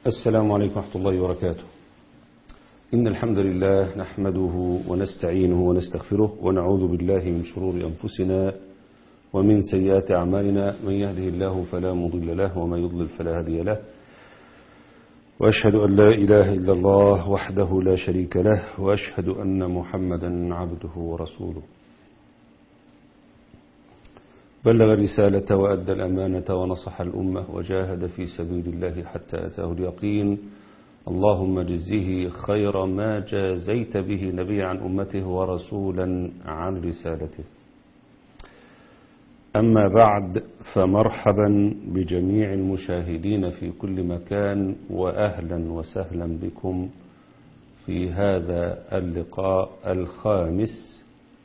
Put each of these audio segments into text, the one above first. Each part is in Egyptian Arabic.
السلام عليكم ورحمة الله وبركاته إن الحمد لله نحمده ونستعينه ونستغفره ونعوذ بالله من شرور أنفسنا ومن سيئات أعمالنا من يهده الله فلا مضل له ومن يضلل فلا هادي له وأشهد أن لا إله إلا الله وحده لا شريك له وأشهد أن محمدا عبده ورسوله بلغ الرسالة وأدى الأمانة ونصح الأمة وجاهد في سبيل الله حتى أتاه اليقين اللهم جزه خير ما جازيت به نبي عن أمته ورسولا عن رسالته أما بعد فمرحبا بجميع المشاهدين في كل مكان وأهلا وسهلا بكم في هذا اللقاء الخامس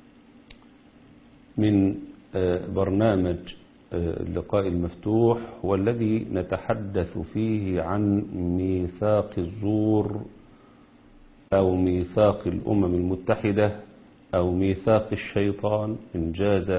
من برنامج اللقاء المفتوح والذي نتحدث فيه عن ميثاق الزور أو ميثاق الأمم المتحدة أو ميثاق الشيطان إن جاز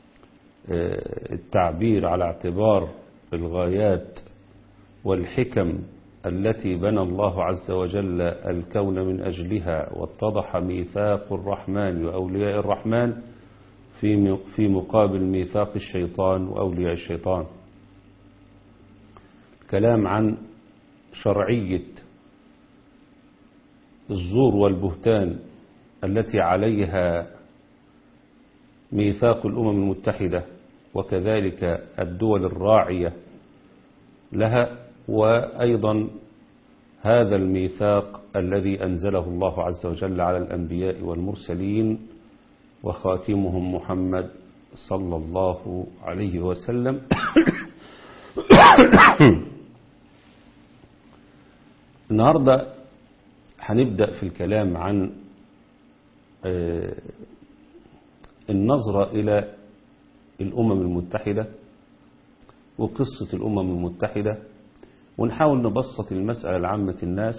التعبير على اعتبار الغايات والحكم التي بنى الله عز وجل الكون من أجلها واتضح ميثاق الرحمن وأولياء الرحمن في في مقابل ميثاق الشيطان وأولياء الشيطان كلام عن شرعية الزور والبهتان التي عليها ميثاق الأمم المتحدة وكذلك الدول الراعية لها وأيضا هذا الميثاق الذي أنزله الله عز وجل على الأنبياء والمرسلين وخاتمهم محمد صلى الله عليه وسلم النهاردة هنبدأ في الكلام عن النظرة إلى الأمم المتحدة وقصة الأمم المتحدة ونحاول نبسط المسألة لعامة الناس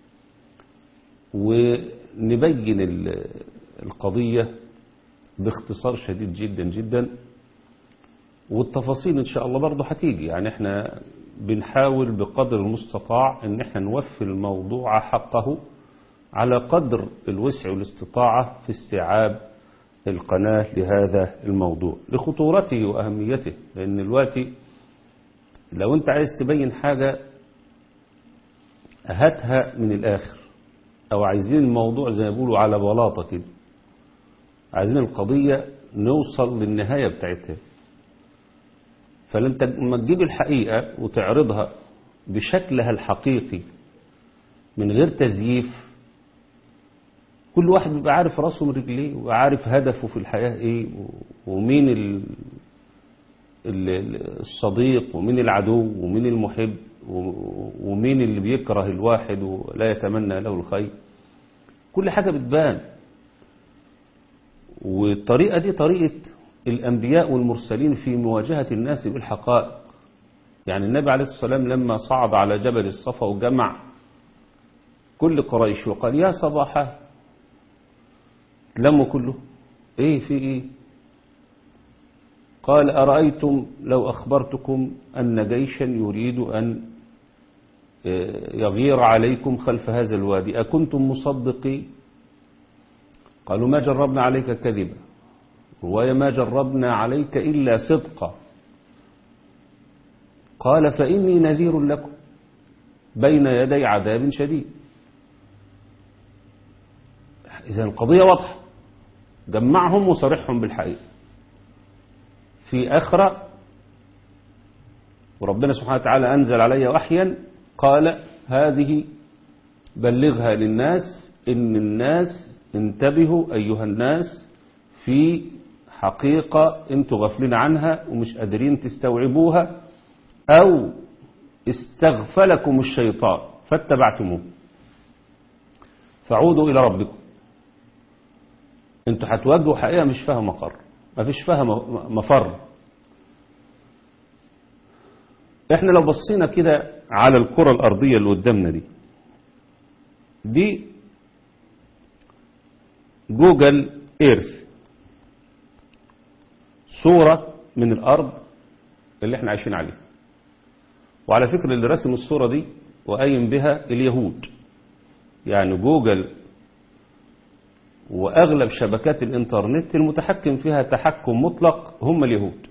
ونبين القضية باختصار شديد جدا جدا والتفاصيل ان شاء الله برضه هتيجي يعني احنا بنحاول بقدر المستطاع ان احنا نوفي الموضوع حقه على قدر الوسع والاستطاعة في استيعاب القناة لهذا الموضوع لخطورته وأهميته لأن دلوقتي لو أنت عايز تبين حاجة هاتها من الآخر أو عايزين الموضوع زي ما بيقولوا على بلاطة كده عايزين القضية نوصل للنهاية بتاعتها فلانت لما تجيب الحقيقة وتعرضها بشكلها الحقيقي من غير تزييف كل واحد بيبقى عارف راسه من رجليه وعارف هدفه في الحياة ايه ومين الصديق ومين العدو ومين المحب ومين اللي بيكره الواحد ولا يتمنى له الخير كل حاجة بتبان والطريقة دي طريقة الأنبياء والمرسلين في مواجهة الناس بالحقائق يعني النبي عليه الصلاة والسلام لما صعد على جبل الصفا وجمع كل قريش وقال يا صباحا لموا كله ايه في ايه قال أرأيتم لو أخبرتكم أن جيشا يريد أن يغير عليكم خلف هذا الوادي أكنتم مصدقين قالوا ما جربنا عليك كذبا رواية ما جربنا عليك إلا صدقا قال فإني نذير لكم بين يدي عذاب شديد إذا القضية واضحة جمعهم وصرحهم بالحقيقة في أخرى وربنا سبحانه وتعالى أنزل علي وحيا قال هذه بلغها للناس إن الناس انتبهوا أيها الناس في حقيقة انتوا غافلين عنها ومش قادرين تستوعبوها أو استغفلكم الشيطان فاتبعتموه فعودوا إلى ربكم انتوا هتواجهوا حقيقة مش فيها مقر ما فيش فيها مفر احنا لو بصينا كده على الكرة الأرضية اللي قدامنا دي دي جوجل ايرث صورة من الأرض اللي احنا عايشين عليها وعلى فكرة اللي رسم الصورة دي وقايم بها اليهود يعني جوجل وأغلب شبكات الإنترنت المتحكم فيها تحكم مطلق هم اليهود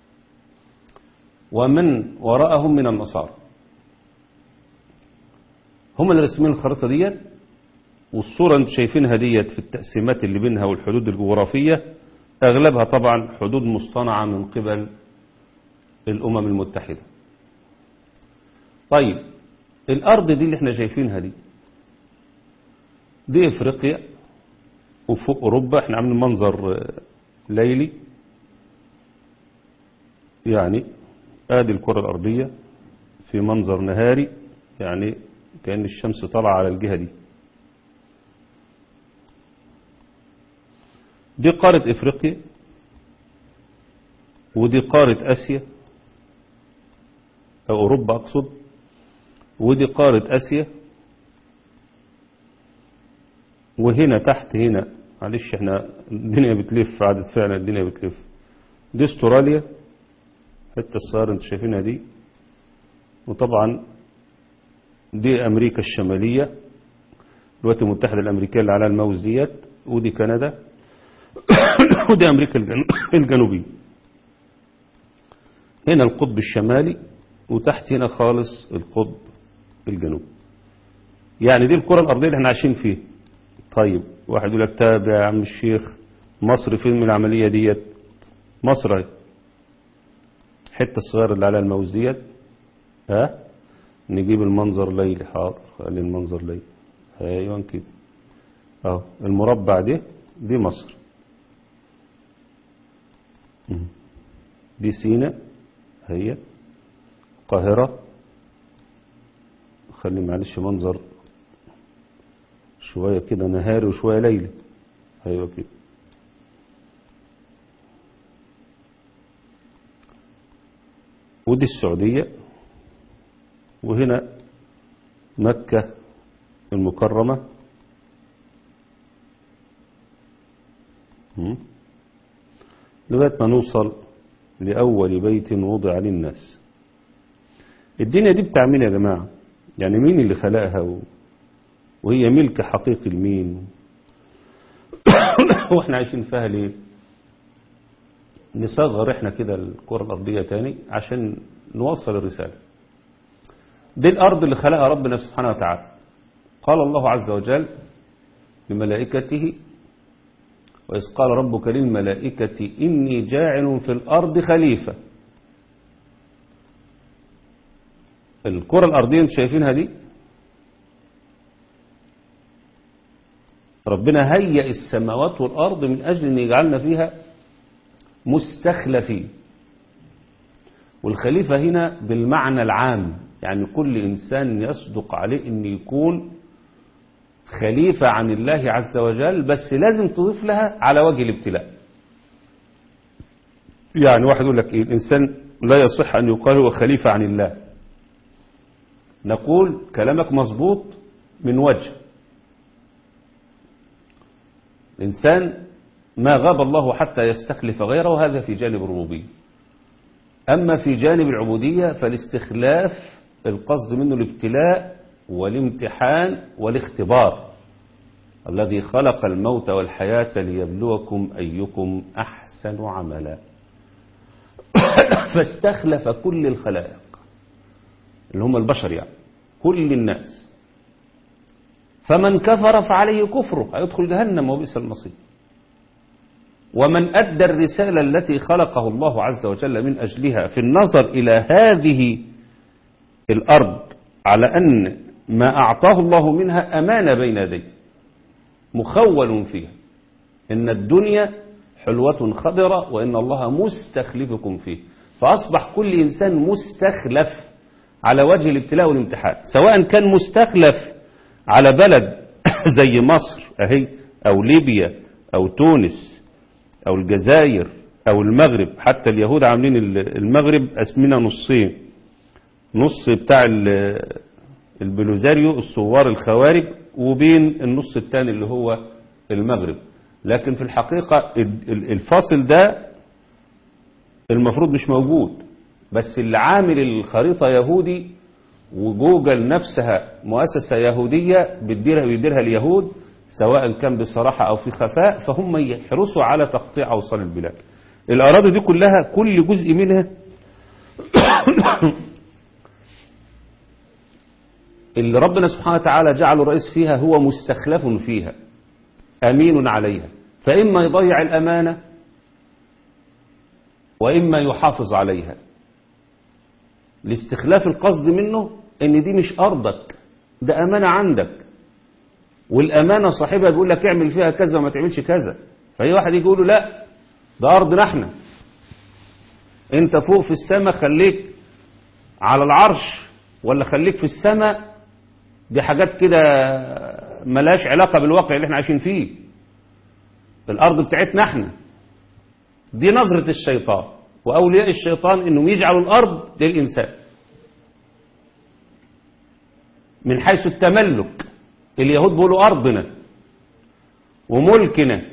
ومن وراءهم من النصارى هم اللي رسمين الخريطة ديت والصورة انتم شايفينها ديت في التقسيمات اللي بينها والحدود الجغرافية أغلبها طبعا حدود مصطنعة من قبل الأمم المتحدة طيب الأرض دي اللي احنا شايفينها دي دي إفريقيا وفوق أوروبا احنا عاملين منظر ليلي يعني ادي الكرة الأرضية في منظر نهاري يعني كأن الشمس طالعة على الجهة دي دي قارة إفريقيا ودي قارة آسيا أو أوروبا أقصد ودي قارة آسيا وهنا تحت هنا معلش احنا الدنيا بتلف عادة فعلا الدنيا بتلف دي استراليا حتة الصغيرة انتوا شايفينها دي وطبعا دي أمريكا الشمالية الولايات المتحدة الأمريكية اللي على الماوس ديت ودي كندا ودي أمريكا الجنوبية هنا القطب الشمالي وتحت هنا خالص القطب الجنوبي يعني دي الكرة الأرضية اللي احنا عايشين فيها طيب واحد يقول لك تابع يا عم الشيخ مصر فين من العملية ديت مصر اهي الحته الصغيرة اللي على الماوس ديت ها نجيب المنظر ليلي حاضر خلي المنظر ليلي ايوه كده اهو المربع ده دي مصر دي سينا هي القاهرة خلي معلش منظر شوية كده نهاري وشوية ليلي ايوه كده ودي السعودية وهنا مكة المكرمة لغاية ما نوصل لأول بيت وضع للناس الدنيا دي بتاع مين يا جماعة يعني مين اللي خلقها و... وهي ملك حقيقي لمين واحنا عايشين فيها ليه نصغر احنا كده الكرة الأرضية تاني عشان نوصل الرسالة دي الأرض اللي خلقها ربنا سبحانه وتعالى قال الله عز وجل لملائكته وإذ قال ربك للملائكة إني جاعل في الأرض خليفة الكرة الأرضية انتم شايفينها دي ربنا هيئ السماوات والأرض من أجل أن يجعلنا فيها مستخلفين والخليفة هنا بالمعنى العام يعني كل إنسان يصدق عليه أن يكون خليفة عن الله عز وجل بس لازم تضيف لها على وجه الابتلاء يعني واحد يقول لك إيه الإنسان لا يصح أن يقال هو خليفة عن الله نقول كلامك مظبوط من وجه الإنسان ما غاب الله حتى يستخلف غيره هذا في جانب الربوبية أما في جانب العبودية فالاستخلاف القصد منه الابتلاء والامتحان والاختبار الذي خلق الموت والحياة ليبلوكم أيكم أحسن عملا فاستخلف كل الخلائق اللي هم البشر يعني كل الناس فمن كفر فعليه كفره هيدخل جهنم وبئس المصير ومن أدى الرسالة التي خلقه الله عز وجل من أجلها في النظر إلى هذه الأرض على أن ما أعطاه الله منها أمانة بين يديه مخول فيها إن الدنيا حلوة خضرة وإن الله مستخلفكم فيه فأصبح كل إنسان مستخلف على وجه الابتلاء والامتحان سواء كان مستخلف على بلد زي مصر أهي أو ليبيا أو تونس أو الجزائر أو المغرب حتى اليهود عاملين المغرب أسمنا نصين نص بتاع البلوزاريو الصوار الخوارج وبين النص الثاني اللي هو المغرب لكن في الحقيقة الفاصل ده المفروض مش موجود بس اللي عامل الخريطة يهودي وجوجل نفسها مؤسسة يهودية بتديرها بيديرها اليهود سواء كان بصراحة أو في خفاء فهم يحرصوا على تقطيع أوصال البلاد الأراضي دي كلها كل جزء منها اللي ربنا سبحانه وتعالى جعله رئيس فيها هو مستخلف فيها أمين عليها فإما يضيع الأمانة وإما يحافظ عليها الاستخلاف القصد منه ان دي مش أرضك ده أمانة عندك والأمانة صاحبها بيقول لك اعمل فيها كذا وما تعملش كذا فأي واحد يجي يقول له لا ده أرضنا احنا انت فوق في السماء خليك على العرش ولا خليك في السماء دي حاجات كده ملاش علاقة بالواقع اللي احنا عايشين فيه الأرض بتاعتنا احنا دي نظرة الشيطان وأولياء الشيطان إنهم يجعلوا الأرض للإنسان من حيث التملك اليهود بيقولوا أرضنا وملكنا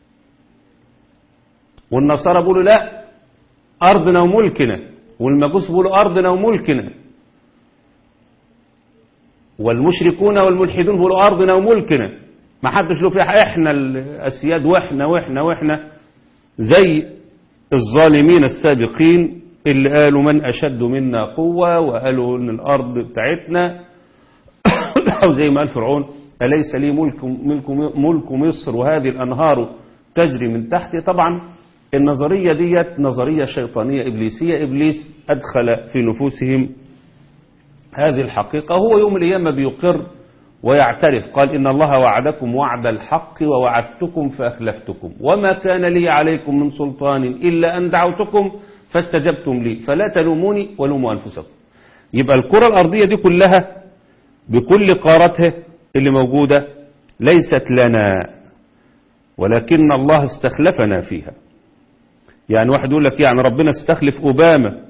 والنصارى بيقولوا لا أرضنا وملكنا والمجوس بيقولوا أرضنا وملكنا والمشركون والملحدون بيقولوا أرضنا وملكنا ما حدش له فيها احنا الأسياد واحنا واحنا واحنا زي الظالمين السابقين اللي قالوا من أشد منا قوة وقالوا ان الأرض بتاعتنا أو زي ما قال فرعون أليس لي ملك, ملك, ملك مصر وهذه الأنهار تجري من تحتي طبعا النظرية ديت نظرية شيطانية إبليسية إبليس أدخل في نفوسهم هذه الحقيقة هو يوم الأيام بيقر ويعترف قال إن الله وعدكم وعد الحق ووعدتكم فأخلفتكم وما كان لي عليكم من سلطان إلا أن دعوتكم فاستجبتم لي فلا تلوموني ولوموا أنفسكم يبقى الكرة الأرضية دي كلها بكل قارتها اللي موجودة ليست لنا ولكن الله استخلفنا فيها يعني واحد يقول لك يعني ربنا استخلف أوباما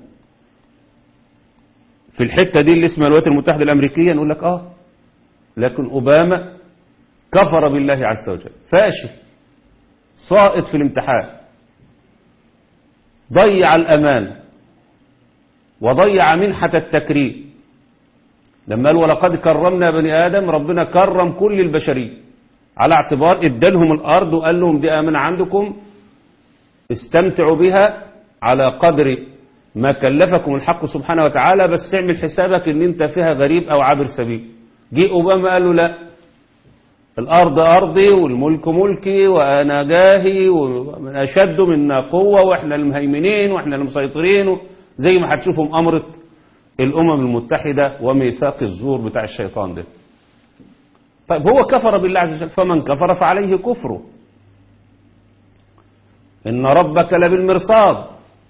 في الحتة دي اللي اسمها الولايات المتحدة الأمريكية نقول لك آه لكن أوباما كفر بالله عز وجل فاشل ساقط في الامتحان ضيع الأمان وضيع منحة التكريم لما قال ولقد كرمنا بني آدم ربنا كرم كل البشرية على اعتبار ادالهم الأرض وقال لهم دي أمانة عندكم استمتعوا بها على قدر ما كلفكم الحق سبحانه وتعالى بس اعمل حسابك ان انت فيها غريب او عابر سبيل جه اوباما قال له لا الارض ارضي والملك ملكي وانا جاهي ومن اشد منا قوه واحنا المهيمنين واحنا المسيطرين زي ما هتشوفوا مؤامره الامم المتحده وميثاق الزور بتاع الشيطان ده طيب هو كفر بالله عز وجل فمن كفر فعليه كفره ان ربك لبالمرصاد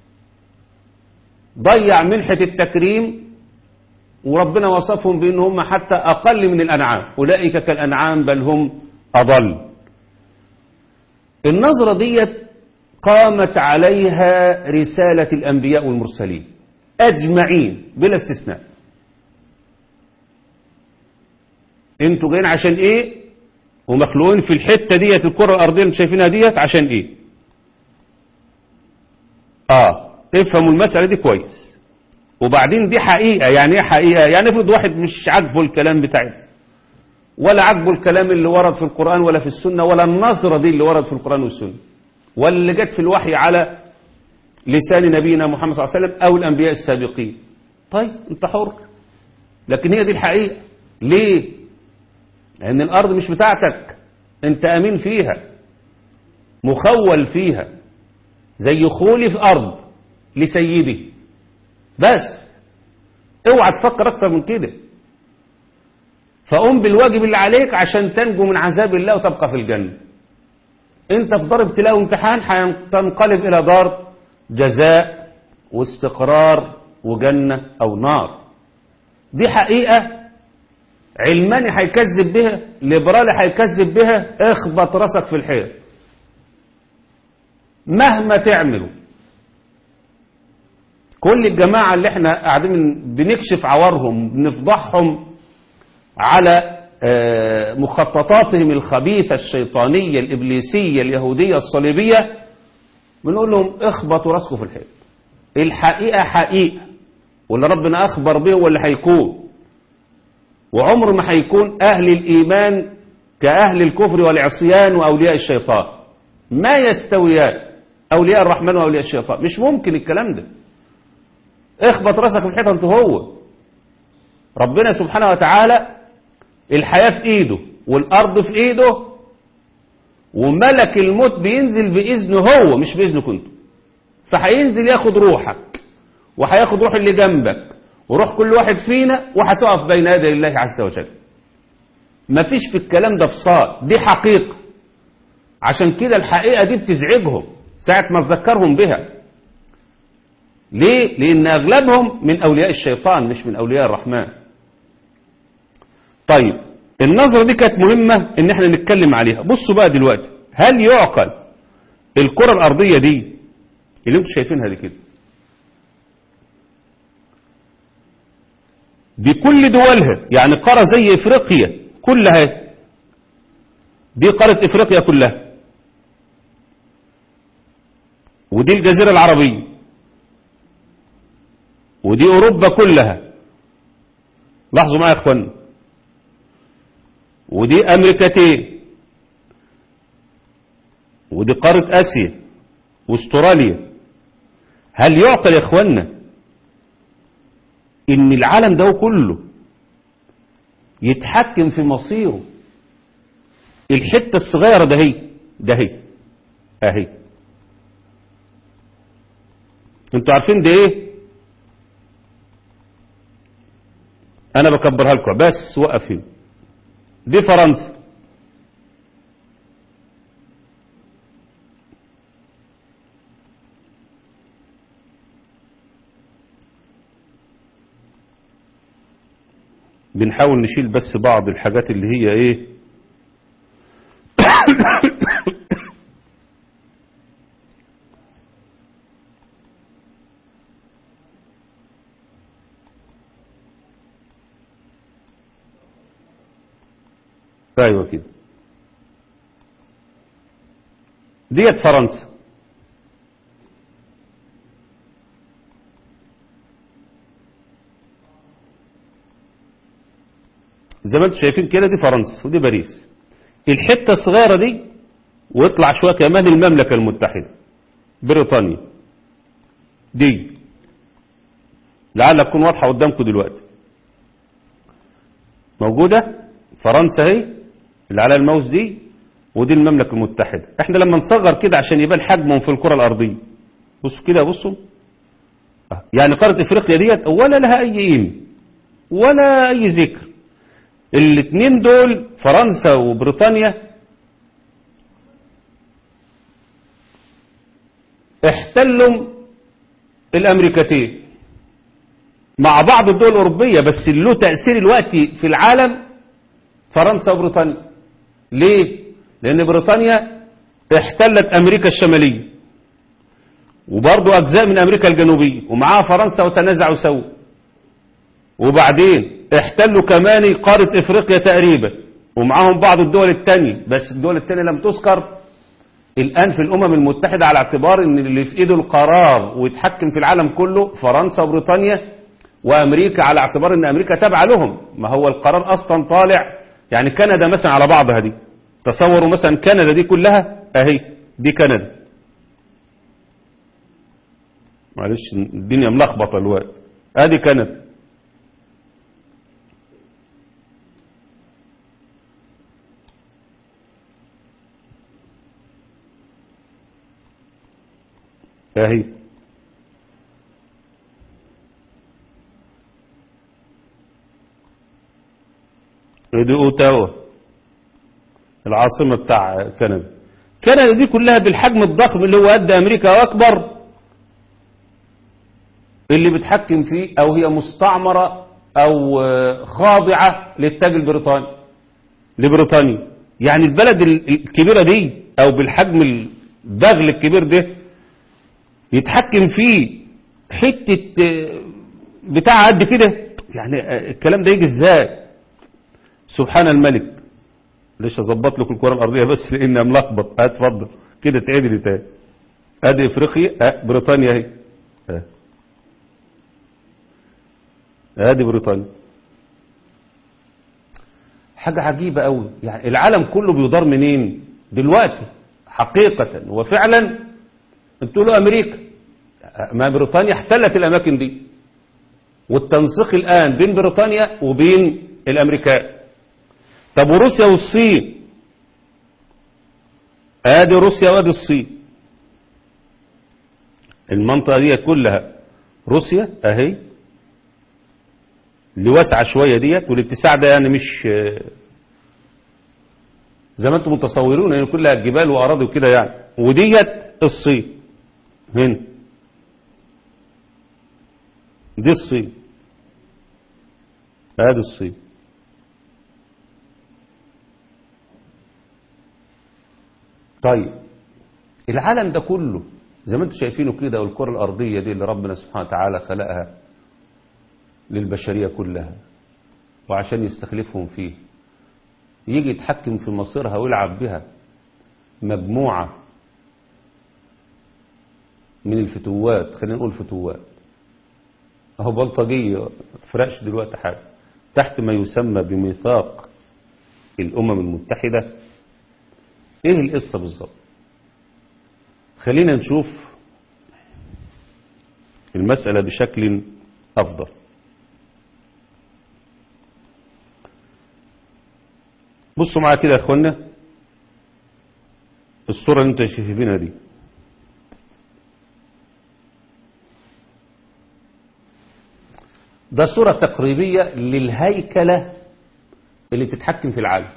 ضيع منحة التكريم وربنا وصفهم بأن هم حتى أقل من الأنعام أولئك كالأنعام بل هم أضل النظرة ديت قامت عليها رسالة الأنبياء والمرسلين أجمعين بلا استثناء انتوا جايين عشان ايه ومخلوقين في الحتة ديت الكرة الأرضية اللي شايفينها ديت عشان ايه اه افهموا المسألة دي كويس وبعدين دي حقيقة يعني ايه حقيقة يعني افرض واحد مش عاجبه الكلام بتاعنا ولا عاجبه الكلام اللي ورد في القرآن ولا في السنة ولا النظرة دي اللي ورد في القرآن والسنة ولا اللي جت في الوحي على لسان نبينا محمد صلى الله عليه وسلم أو الأنبياء السابقين طيب انت حر لكن هي دي الحقيقة ليه لأن الأرض مش بتاعتك انت أمين فيها مخول فيها زي خولي في أرض لسيده بس اوعى تفكر اكتر من كده فقوم بالواجب اللي عليك عشان تنجو من عذاب الله وتبقى في الجنة انت في دار ابتلاء وامتحان هتنقلب الى دار جزاء واستقرار وجنة او نار دي حقيقة علماني هيكذب بها ليبرالي هيكذب بها اخبط راسك في الحيط مهما تعملوا كل الجماعة اللي احنا قاعدين بنكشف عورهم بنفضحهم على مخططاتهم الخبيثة الشيطانية الإبليسية اليهودية الصليبية بنقول لهم اخبطوا راسكم في الحيط الحقيقة حقيقة واللي ربنا أخبر به هو اللي هيكون وعمر ما هيكون أهل الإيمان كأهل الكفر والعصيان وأولياء الشيطان ما يستويان أولياء الرحمن وأولياء الشيطان مش ممكن الكلام ده اخبط راسك في الحيطة انت هو ربنا سبحانه وتعالى الحياة في ايده والأرض في ايده وملك الموت بينزل بإذنه هو مش بإذنه انتوا فهينزل ياخد روحك وهياخد روح اللي جنبك وروح كل واحد فينا وهتقف بين يدي الله عز وجل مفيش في الكلام ده فصال دي حقيقة عشان كده الحقيقة دي بتزعجهم ساعة ما تذكرهم بها ليه؟ لأن أغلبهم من أولياء الشيطان مش من أولياء الرحمن طيب النظرة دي كانت مهمة ان احنا نتكلم عليها بصوا بقى دلوقتي هل يعقل الكرة الأرضية دي اللي انتم شايفينها دي كده بكل دولها يعني قارة زي افريقيا كلها دي قارة افريقيا كلها ودي الجزيرة العربية ودي اوروبا كلها لاحظوا معايا يا اخوانا ودي امريكتين ودي قارة اسيا واستراليا هل يعقل يا اخوانا ان العالم ده كله يتحكم في مصيره الحتة الصغيرة ده هي ده هي اهي انتوا عارفين ده ايه انا بكبرها لكم بس وقف هنا دي فرنسا بنحاول نشيل بس بعض الحاجات اللي هي ايه ايوه كده ديت فرنسا زي ما انتم شايفين كده دي فرنسا ودي باريس الحته الصغيره دي ويطلع شويه كمان المملكه المتحده بريطانيا دي لعلها تكون واضحه قدامكم دلوقتي موجوده فرنسا اهي اللي على الماوس دي ودي المملكة المتحدة احنا لما نصغر كده عشان يبان حجمهم في الكرة الأرضية بصوا كده بصوا يعني قارة افريقيا ديت ولا لها اي قيمة ولا اي ذكر الاثنين دول فرنسا وبريطانيا احتلوا الامريكتين مع بعض الدول الاوروبية بس اللي له تأثير الوقت في العالم فرنسا وبريطانيا ليه لان بريطانيا احتلت امريكا الشمالية وبرضو اجزاء من امريكا الجنوبية ومعاها فرنسا وتنازعوا سوا وبعدين احتلوا كمان قارة افريقيا تقريبا ومعاهم بعض الدول التانية بس الدول التانية لم تذكر الان في الامم المتحدة على اعتبار ان اللي في ايده القرار ويتحكم في العالم كله فرنسا وبريطانيا وامريكا على اعتبار ان امريكا تابعه لهم ما هو القرار اصلا طالع يعني كندا مثلا على بعضها دي تصوروا مثلا كندا دي كلها اهي دي كندا معلش الدنيا ملخبطه الوقت ادي كندا اهي دي اوتاوا العاصمة بتاع كندا كندا دي كلها بالحجم الضخم اللي هو قد امريكا واكبر اللي بتحكم فيه او هي مستعمرة او خاضعة للتاج البريطاني لبريطانيا يعني البلد الكبيرة دي او بالحجم البغل الكبير ده يتحكم فيه حتة بتاع قد كده يعني الكلام ده يجي ازاي سبحان الملك ليش اظبط لكم الكره الارضيه بس لانها ملخبط اتفضل كده تعدلي تاني ادي افريقيا اه بريطانيا اهي اه ادي بريطانيا حاجة عجيبة قوي يعني العالم كله بيدار منين دلوقتي حقيقة وفعلا انتوا له أمريكا ما بريطانيا احتلت الأماكن دي والتنسيق الآن بين بريطانيا وبين الأمريكان طب وروسيا والصين ادي روسيا وادي الصين المنطقة دي كلها روسيا اهي اللي واسعة شوية ديت والاتساع ده يعني مش زي ما انتم متصورون يعني كلها جبال واراضي وكده يعني وديت الصين هنا دي الصين ادي الصين طيب العالم ده كله زي ما انتم شايفينه كده والكرة الأرضية دي اللي ربنا سبحانه وتعالى خلقها للبشرية كلها وعشان يستخلفهم فيه يجي يتحكم في مصيرها ويلعب بها مجموعة من الفتوات خلينا نقول فتوات اهو بلطجية ما تفرقش دلوقتي حاجة تحت ما يسمى بميثاق الأمم المتحدة ايه القصة بالظبط خلينا نشوف المسألة بشكل أفضل بصوا معايا كده يا اخوانا الصورة اللي انتوا شايفينها دي ده صورة تقريبية للهيكلة اللي بتتحكم في العالم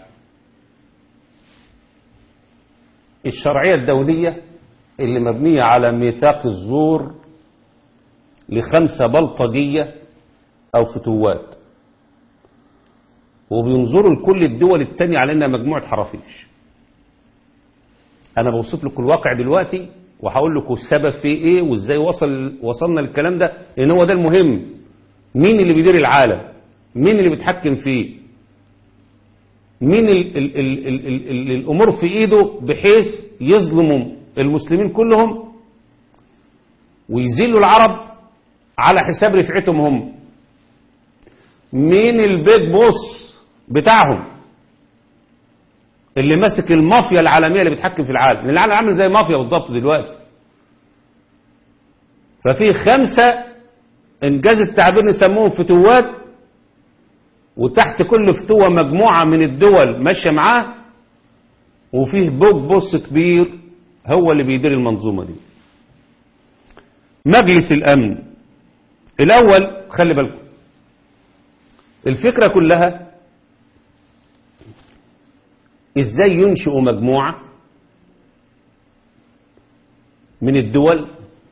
الشرعية الدولية اللي مبنية على ميثاق الزور لخمسة بلطجية أو فتوات وبينظروا لكل الدول التانية على انها مجموعة حرافيش انا بوصف لكم الواقع دلوقتي وهقول لكم السبب في ايه وازاي وصل وصلنا للكلام ده لان هو ده المهم مين اللي بيدير العالم مين اللي بيتحكم فيه مين ال ال ال ال ال ال الامور في ايده بحيث يظلموا المسلمين كلهم ويذلوا العرب على حساب رفعتهم هم مين البيج بوس بتاعهم اللي ماسك المافيا العالمية اللي بتحكم في العالم لأن العالم عامل زي مافيا بالضبط دلوقتي ففي خمسة إنجاز التعبير نسموهم فتوات وتحت كل فتوة مجموعة من الدول ماشية معاه وفيه بوك بوس كبير هو اللي بيدير المنظومة دي مجلس الأمن الأول خلي بالكم الفكرة كلها ازاي ينشئوا مجموعة من الدول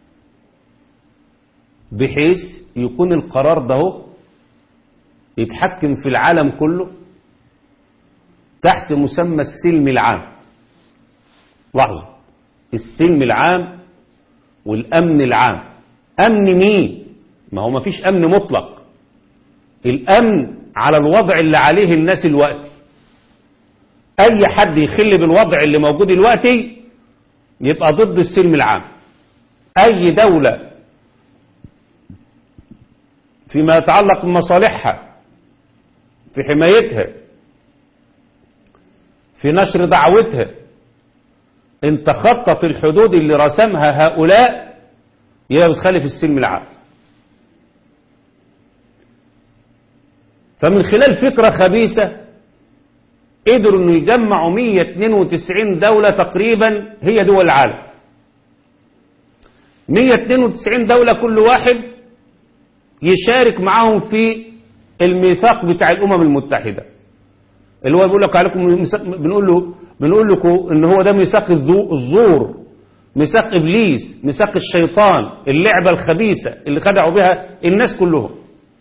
بحيث يكون القرار ده يتحكم في العالم كله تحت مسمى السلم العام لحظة السلم العام والأمن العام أمن مين ما هو ما فيش أمن مطلق الأمن على الوضع اللي عليه الناس الوقت أي حد يخل بالوضع اللي موجود دلوقتي يبقى ضد السلم العام أي دولة فيما يتعلق بمصالحها في حمايتها في نشر دعوتها ان تخطط الحدود اللي رسمها هؤلاء يبقى بتخالف السلم العام فمن خلال فكرة خبيثة قدروا انه يجمعوا 192 دولة تقريبا هي دول العالم 192 دولة كل واحد يشارك معاهم في الميثاق بتاع الامم المتحدة اللي هو بيقول لك عليكم بنقول له بنقول لكم ان هو ده ميثاق الزور ميثاق ابليس ميثاق الشيطان اللعبة الخبيثة اللي خدعوا بها الناس كلهم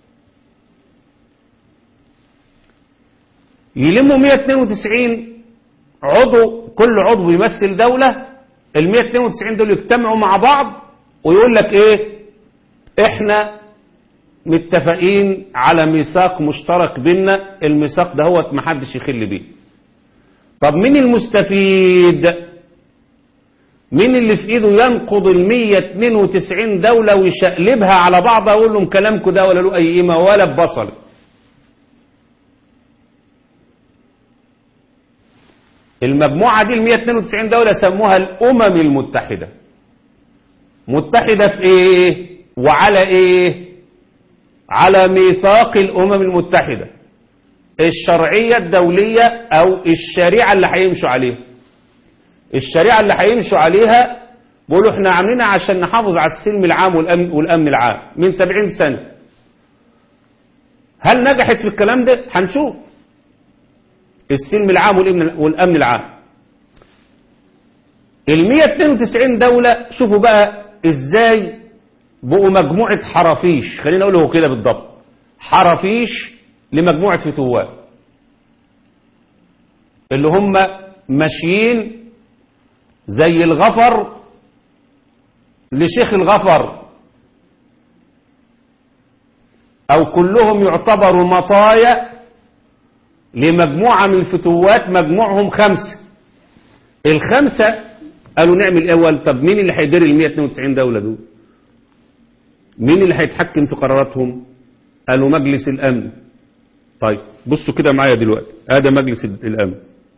يلموا 192 عضو كل عضو يمثل دولة ال 192 دول يجتمعوا مع بعض ويقول لك ايه احنا متفقين على ميثاق مشترك بيننا الميثاق ده هو محدش يخل بيه طب مين المستفيد مين اللي في ايده ينقض ال 192 دولة ويشقلبها على بعضها ويقول لهم كلامكم ده ولا له اي قيمة ولا ببصل المجموعة دي ال 192 دولة سموها الأمم المتحدة متحدة في إيه وعلى إيه على ميثاق الأمم المتحدة الشرعية الدولية أو الشريعة اللي هيمشوا عليها الشريعة اللي هيمشوا عليها بيقولوا احنا عاملينها عشان نحافظ على السلم العام والأمن, والأمن العام من سبعين سنة هل نجحت في الكلام ده هنشوف السلم العام والأمن العام ال 192 دولة شوفوا بقى ازاي بقوا مجموعة حرافيش خلينا اقوله كده بالضبط حرافيش لمجموعة فتوات اللي هم ماشيين زي الغفر لشيخ الغفر او كلهم يعتبروا مطايا لمجموعة من الفتوات مجموعهم خمسة الخمسة قالوا نعمل اول طب مين اللي هيدير ال 192 دولة دول مين اللي هيتحكم في قراراتهم قالوا مجلس الامن طيب بصوا كده معايا دلوقتي هذا مجلس الامن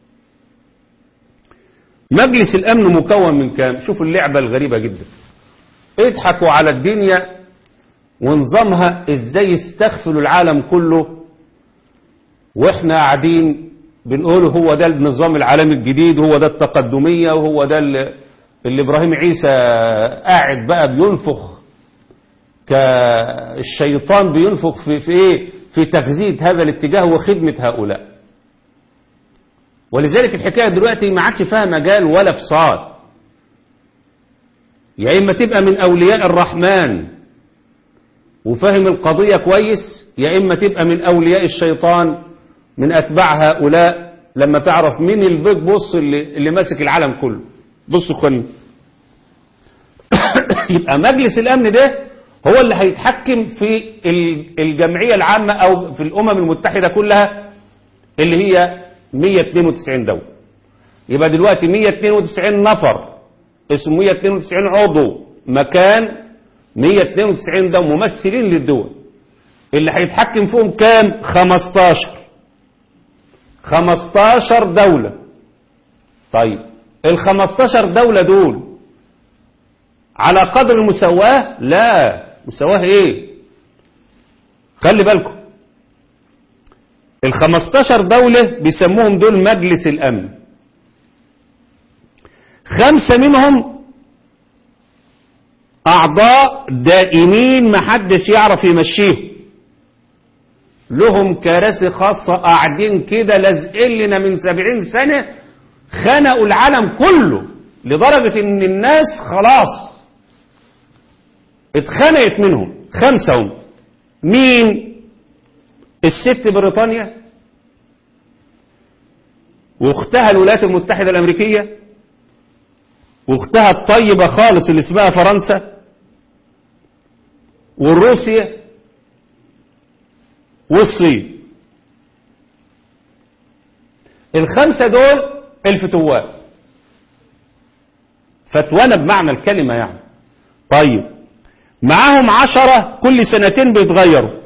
مجلس الامن مكون من كام شوفوا اللعبة الغريبة جدا اضحكوا على الدنيا ونظامها ازاي يستغفلوا العالم كله واحنا قاعدين بنقول هو ده النظام العالمي الجديد وهو ده التقدمية وهو ده اللي, اللي ابراهيم عيسى قاعد بقى بينفخ كالشيطان بينفخ في, في ايه في تجزيد هذا الاتجاه وخدمة هؤلاء ولذلك الحكاية دلوقتي ما عادش فيها مجال ولا فصاد يا إما تبقى من أولياء الرحمن وفهم القضية كويس يا إما تبقى من أولياء الشيطان من أتباع هؤلاء لما تعرف مين البيج بص اللي, اللي ماسك العالم كله بصوا خلنا يبقى مجلس الأمن ده هو اللي هيتحكم في الجمعية العامة أو في الأمم المتحدة كلها اللي هي 192 دولة يبقى دلوقتي 192 نفر اسمه 192 عضو مكان 192 ده ممثلين للدول اللي هيتحكم فيهم كام 15 15 دولة طيب ال 15 دولة دول على قدر المساواة لا مساواة ايه خلي بالكم ال 15 دولة بيسموهم دول مجلس الامن خمسة منهم أعضاء دائمين محدش يعرف يمشيهم لهم كراسي خاصة قاعدين كده لازقين لنا من سبعين سنة خنقوا العالم كله لدرجة ان الناس خلاص اتخنقت منهم خمسة هم مين الست بريطانيا واختها الولايات المتحدة الامريكية واختها الطيبة خالص اللي اسمها فرنسا والروسيا والصين الخمسة دول الفتوات فتوانا بمعنى الكلمة يعني طيب معاهم عشرة كل سنتين بيتغيروا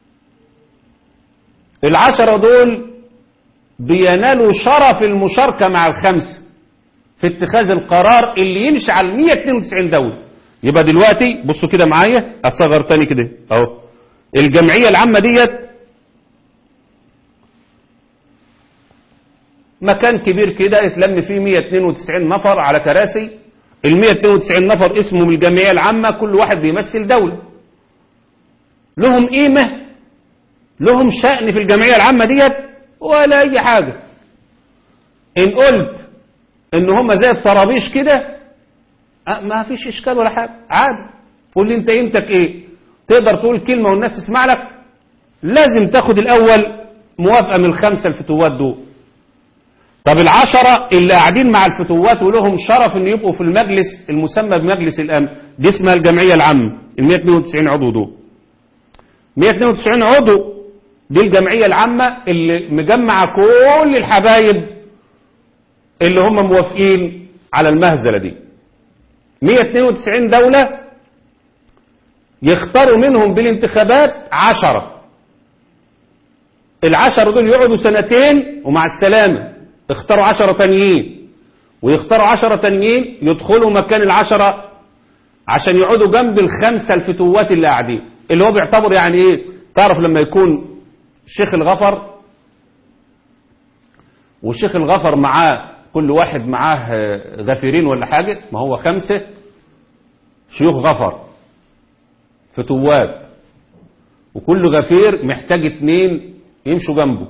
العشرة دول بينالوا شرف المشاركة مع الخمسة في اتخاذ القرار اللي يمشي على 192 دولة يبقى دلوقتي بصوا كده معايا اصغر تاني كده اهو الجمعية العامة ديت مكان كبير كده اتلم فيه 192 نفر على كراسي ال 192 نفر اسمهم الجمعية العامة كل واحد بيمثل دولة لهم قيمة لهم شأن في الجمعية العامة ديت ولا أي حاجة إن قلت إن هم زي الطرابيش كده ما فيش إشكال ولا حاجة عادي قول لي أنت قيمتك إيه تقدر تقول كلمة والناس تسمع لك لازم تاخد الأول موافقة من الخمسة الفتوات دول طب العشرة اللي قاعدين مع الفتوات ولهم شرف ان يبقوا في المجلس المسمى بمجلس الامن دي اسمها الجمعية العامة ال 192 عضو دول 192 عضو دي الجمعية العامة اللي مجمعة كل الحبايب اللي هم موافقين على المهزلة دي 192 دولة يختاروا منهم بالانتخابات عشرة العشرة دول يقعدوا سنتين ومع السلامة اختاروا عشرة تانيين ويختاروا عشرة تانيين يدخلوا مكان العشرة عشان يقعدوا جنب الخمسة الفتوات اللي قاعدين اللي هو بيعتبر يعني ايه تعرف لما يكون الشيخ الغفر والشيخ الغفر معاه كل واحد معاه غفيرين ولا حاجة ما هو خمسة شيوخ غفر فتوات وكل غفير محتاج اتنين يمشوا جنبه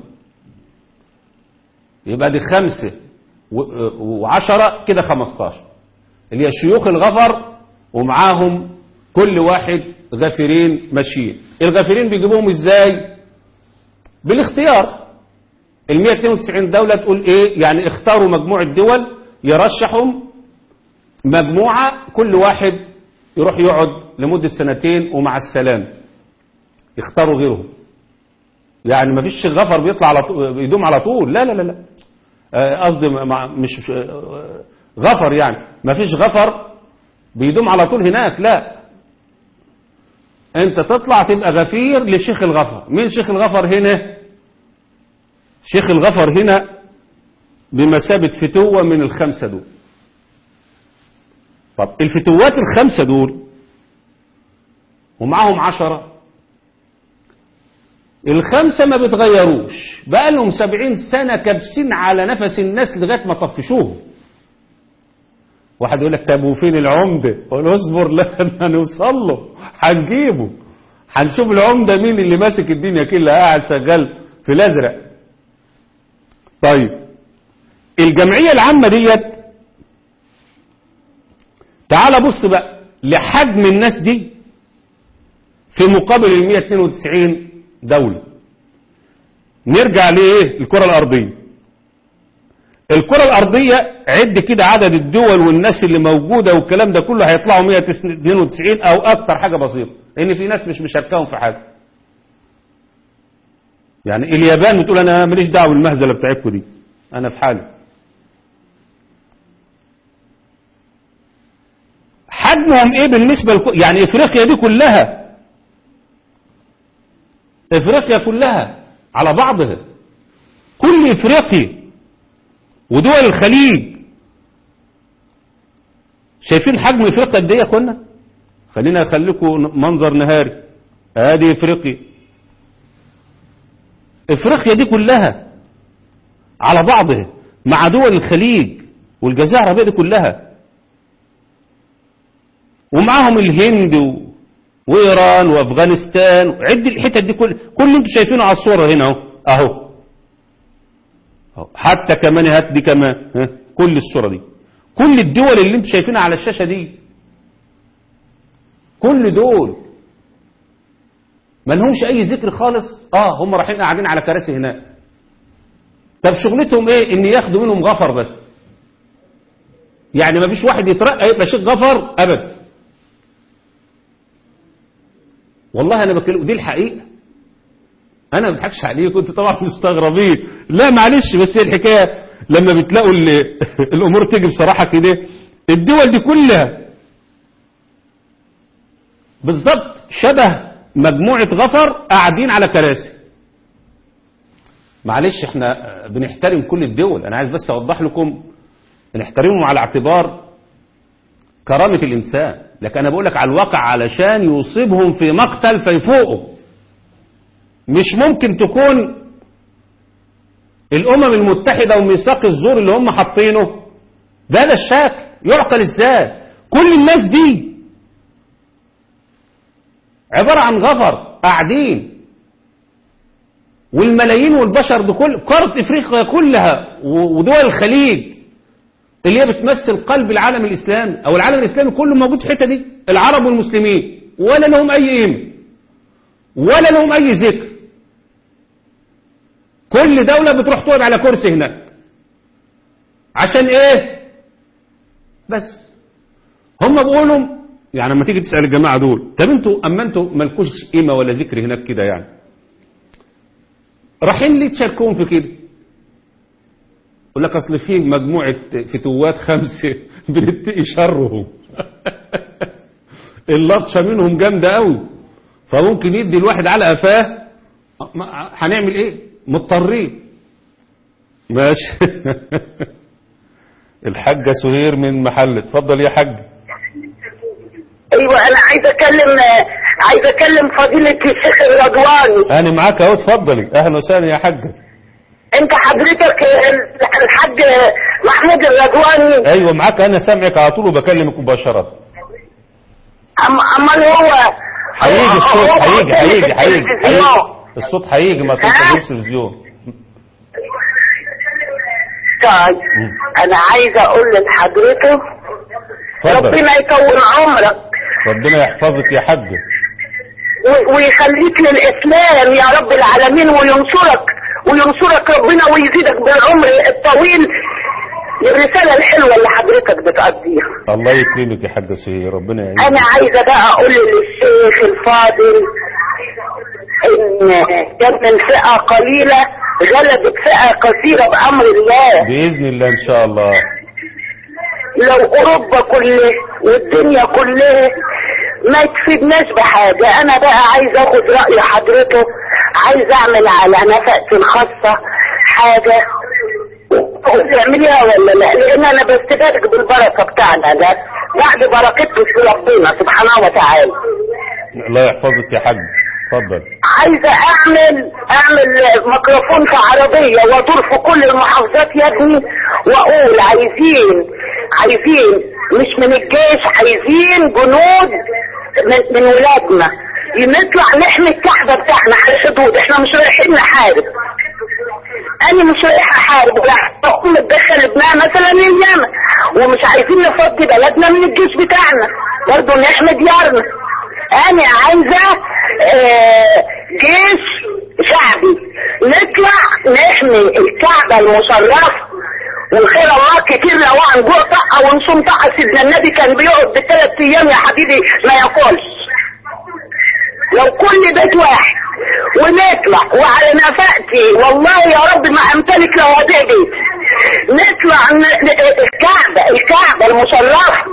يبقى دي خمسة وعشرة كده خمستاشر اللي هي شيوخ الغفر ومعاهم كل واحد غفيرين ماشيين الغفيرين بيجيبوهم ازاي بالاختيار ال 192 دولة تقول ايه يعني اختاروا مجموعة دول يرشحهم مجموعة كل واحد يروح يقعد لمدة سنتين ومع السلام يختاروا غيرهم يعني ما فيش غفر بيطلع على طول بيدوم على طول لا لا لا لا قصدي مش غفر يعني ما فيش غفر بيدوم على طول هناك لا انت تطلع تبقى غفير لشيخ الغفر مين شيخ الغفر هنا شيخ الغفر هنا بمثابة فتوة من الخمسة دول طب الفتوات الخمسة دول ومعهم عشرة الخمسة ما بتغيروش بقى لهم سبعين سنة كابسين على نفس الناس لغاية ما طفشوهم واحد يقول لك طب وفين العمدة قول اصبر لا هنوصل له هنجيبه هنشوف العمدة مين اللي ماسك الدنيا كلها قاعد شغال في الازرق طيب الجمعية العامة ديت تعال بص بقى لحجم الناس دي في مقابل ال 192 دولة نرجع لإيه الكرة الأرضية الكرة الأرضية عد كده عدد الدول والناس اللي موجودة والكلام ده كله هيطلعوا 192 أو أكتر حاجة بسيطة لأن في ناس مش مشاركاهم في حاجة يعني اليابان بتقول أنا ماليش دعوة بالمهزلة بتاعتكم دي أنا في حالي حجمهم إيه بالنسبة لكو... يعني إفريقيا دي كلها افريقيا كلها على بعضها كل افريقيا ودول الخليج شايفين حجم افريقيا قد ايه يا اخوانا خلينا اخليكم منظر نهاري ادي افريقيا افريقيا دي كلها على بعضها مع دول الخليج والجزيره العربيه دي كلها ومعاهم الهند و... وايران وافغانستان عد الحتت دي كل كل اللي انتم شايفينه على الصوره هنا اهو اهو أهو. حتى كمان هات دي كمان ها كل الصوره دي كل الدول اللي انتم شايفينها على الشاشه دي كل دول ما لهمش اي ذكر خالص اه هم رايحين قاعدين على كراسي هناك طب شغلتهم ايه ان ياخدوا منهم غفر بس يعني ما فيش واحد يترقى يبقى شيخ غفر ابدا والله انا بكلم دي الحقيقه انا ما بضحكش عليكم كنت طبعا مستغربين لا معلش بس هي الحكايه لما بتلاقوا الامور تيجي بصراحه كده الدول دي كلها بالظبط شبه مجموعه غفر قاعدين على كراسي معلش احنا بنحترم كل الدول انا عايز بس اوضح لكم بنحترمهم على اعتبار كرامه الانسان لكن انا بقول لك على الواقع علشان يصيبهم في مقتل فيفوقوا مش ممكن تكون الامم المتحدة وميثاق الزور اللي هم حاطينه بهذا الشكل يعقل ازاي كل الناس دي عبارة عن غفر قاعدين والملايين والبشر دي كل قارة افريقيا كلها ودول الخليج اللي هي بتمثل قلب العالم الإسلامي أو العالم الإسلامي كله موجود في الحتة دي العرب والمسلمين ولا لهم أي قيمة ولا لهم أي ذكر كل دولة بتروح تقعد على كرسي هناك عشان إيه بس هم بيقولوا يعني لما تيجي تسأل الجماعة دول طب انتوا أما انتوا مالكوش قيمة ولا ذكر هناك كده يعني رايحين ليه تشاركوهم في كده يقول لك اصل في مجموعه فتوات خمسه بنتقي شرهم اللطشه منهم جامده قوي فممكن يدي الواحد على قفاه هنعمل ايه مضطرين ماشي الحاجة سهير من محل اتفضل يا حاج ايوه انا عايزه اكلم عايزه اكلم فضيله الشيخ الرضواني انا معاك اهو اتفضلي اهلا وسهلا يا حاجة انت حضرتك الحاج محمود الرضواني ايوه معاك انا سامعك على طول وبكلمك مباشرة أم- امال هو هيجي الصوت هو- هيجي هو هيجي في هيجي هيجي التلفزيون. الصوت هيجي ما تنساش التلفزيون طيب انا عايزه اقول لحضرته اتفضل ربنا يطول عمرك ربنا يحفظك يا حاجة و- ويخليك للإسلام يا رب العالمين وينصرك وينصرك ربنا ويزيدك بالعمر الطويل للرسالة الحلوة اللي حضرتك بتقضيها الله يكرمك يا حاجة سهير ربنا يعينك أنا عايزة بقى أقول للشيخ الفاضل إن كان من فئة قليلة غلبت فئة كثيرة بأمر الله بإذن الله إن شاء الله لو اوروبا كلها والدنيا كلها ما تفيدناش بحاجة انا بقى عايز اخد رأي حضرته عايز اعمل على نفقتي الخاصة حاجة تقول اعمليها ولا لا لان انا بستبارك بالبركة بتاعنا ده بعد بركته في ربنا سبحانه وتعالى الله يحفظك يا حاج اتفضل عايزة اعمل اعمل ميكروفون في عربية وادور في كل المحافظات يا ابني واقول عايزين عايزين مش من الجيش عايزين جنود من, من ولادنا نطلع نحمي الكعبة بتاعنا على الحدود احنا مش رايحين نحارب انا مش رايحة احارب لا اقوم تدخل ابنها مثلا اليمن ومش عايزين نفضي بلدنا من الجيش بتاعنا برضه نحمي ديارنا انا عايزة اه جيش شعبي نطلع نحمي الكعبة المشرفة والخير الله كتير لو هنجوع طاقة ونصوم طاقة سيدنا النبي كان بيقعد بالثلاث ايام يا حبيبي ما ياكلش لو كل بيت واحد ونطلع وعلى نفقتي والله يا رب ما امتلك لوادع بيت نطلع ن- ن- الكعبة الكعبة المشرفة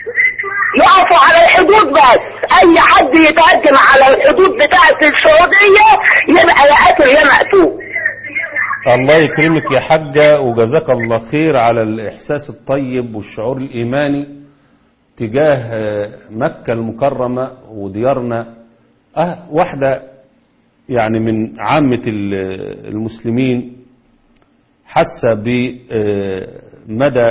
يقفوا على الحدود بس اي حد يتقدم على الحدود بتاعة السعودية يبقى يا قاتل يا مقتول الله يكرمك يا حاجة وجزاك الله خير على الإحساس الطيب والشعور الإيماني تجاه آه، مكة المكرمة وديارنا أه واحدة يعني من عامة ال- المسلمين حاسة بمدى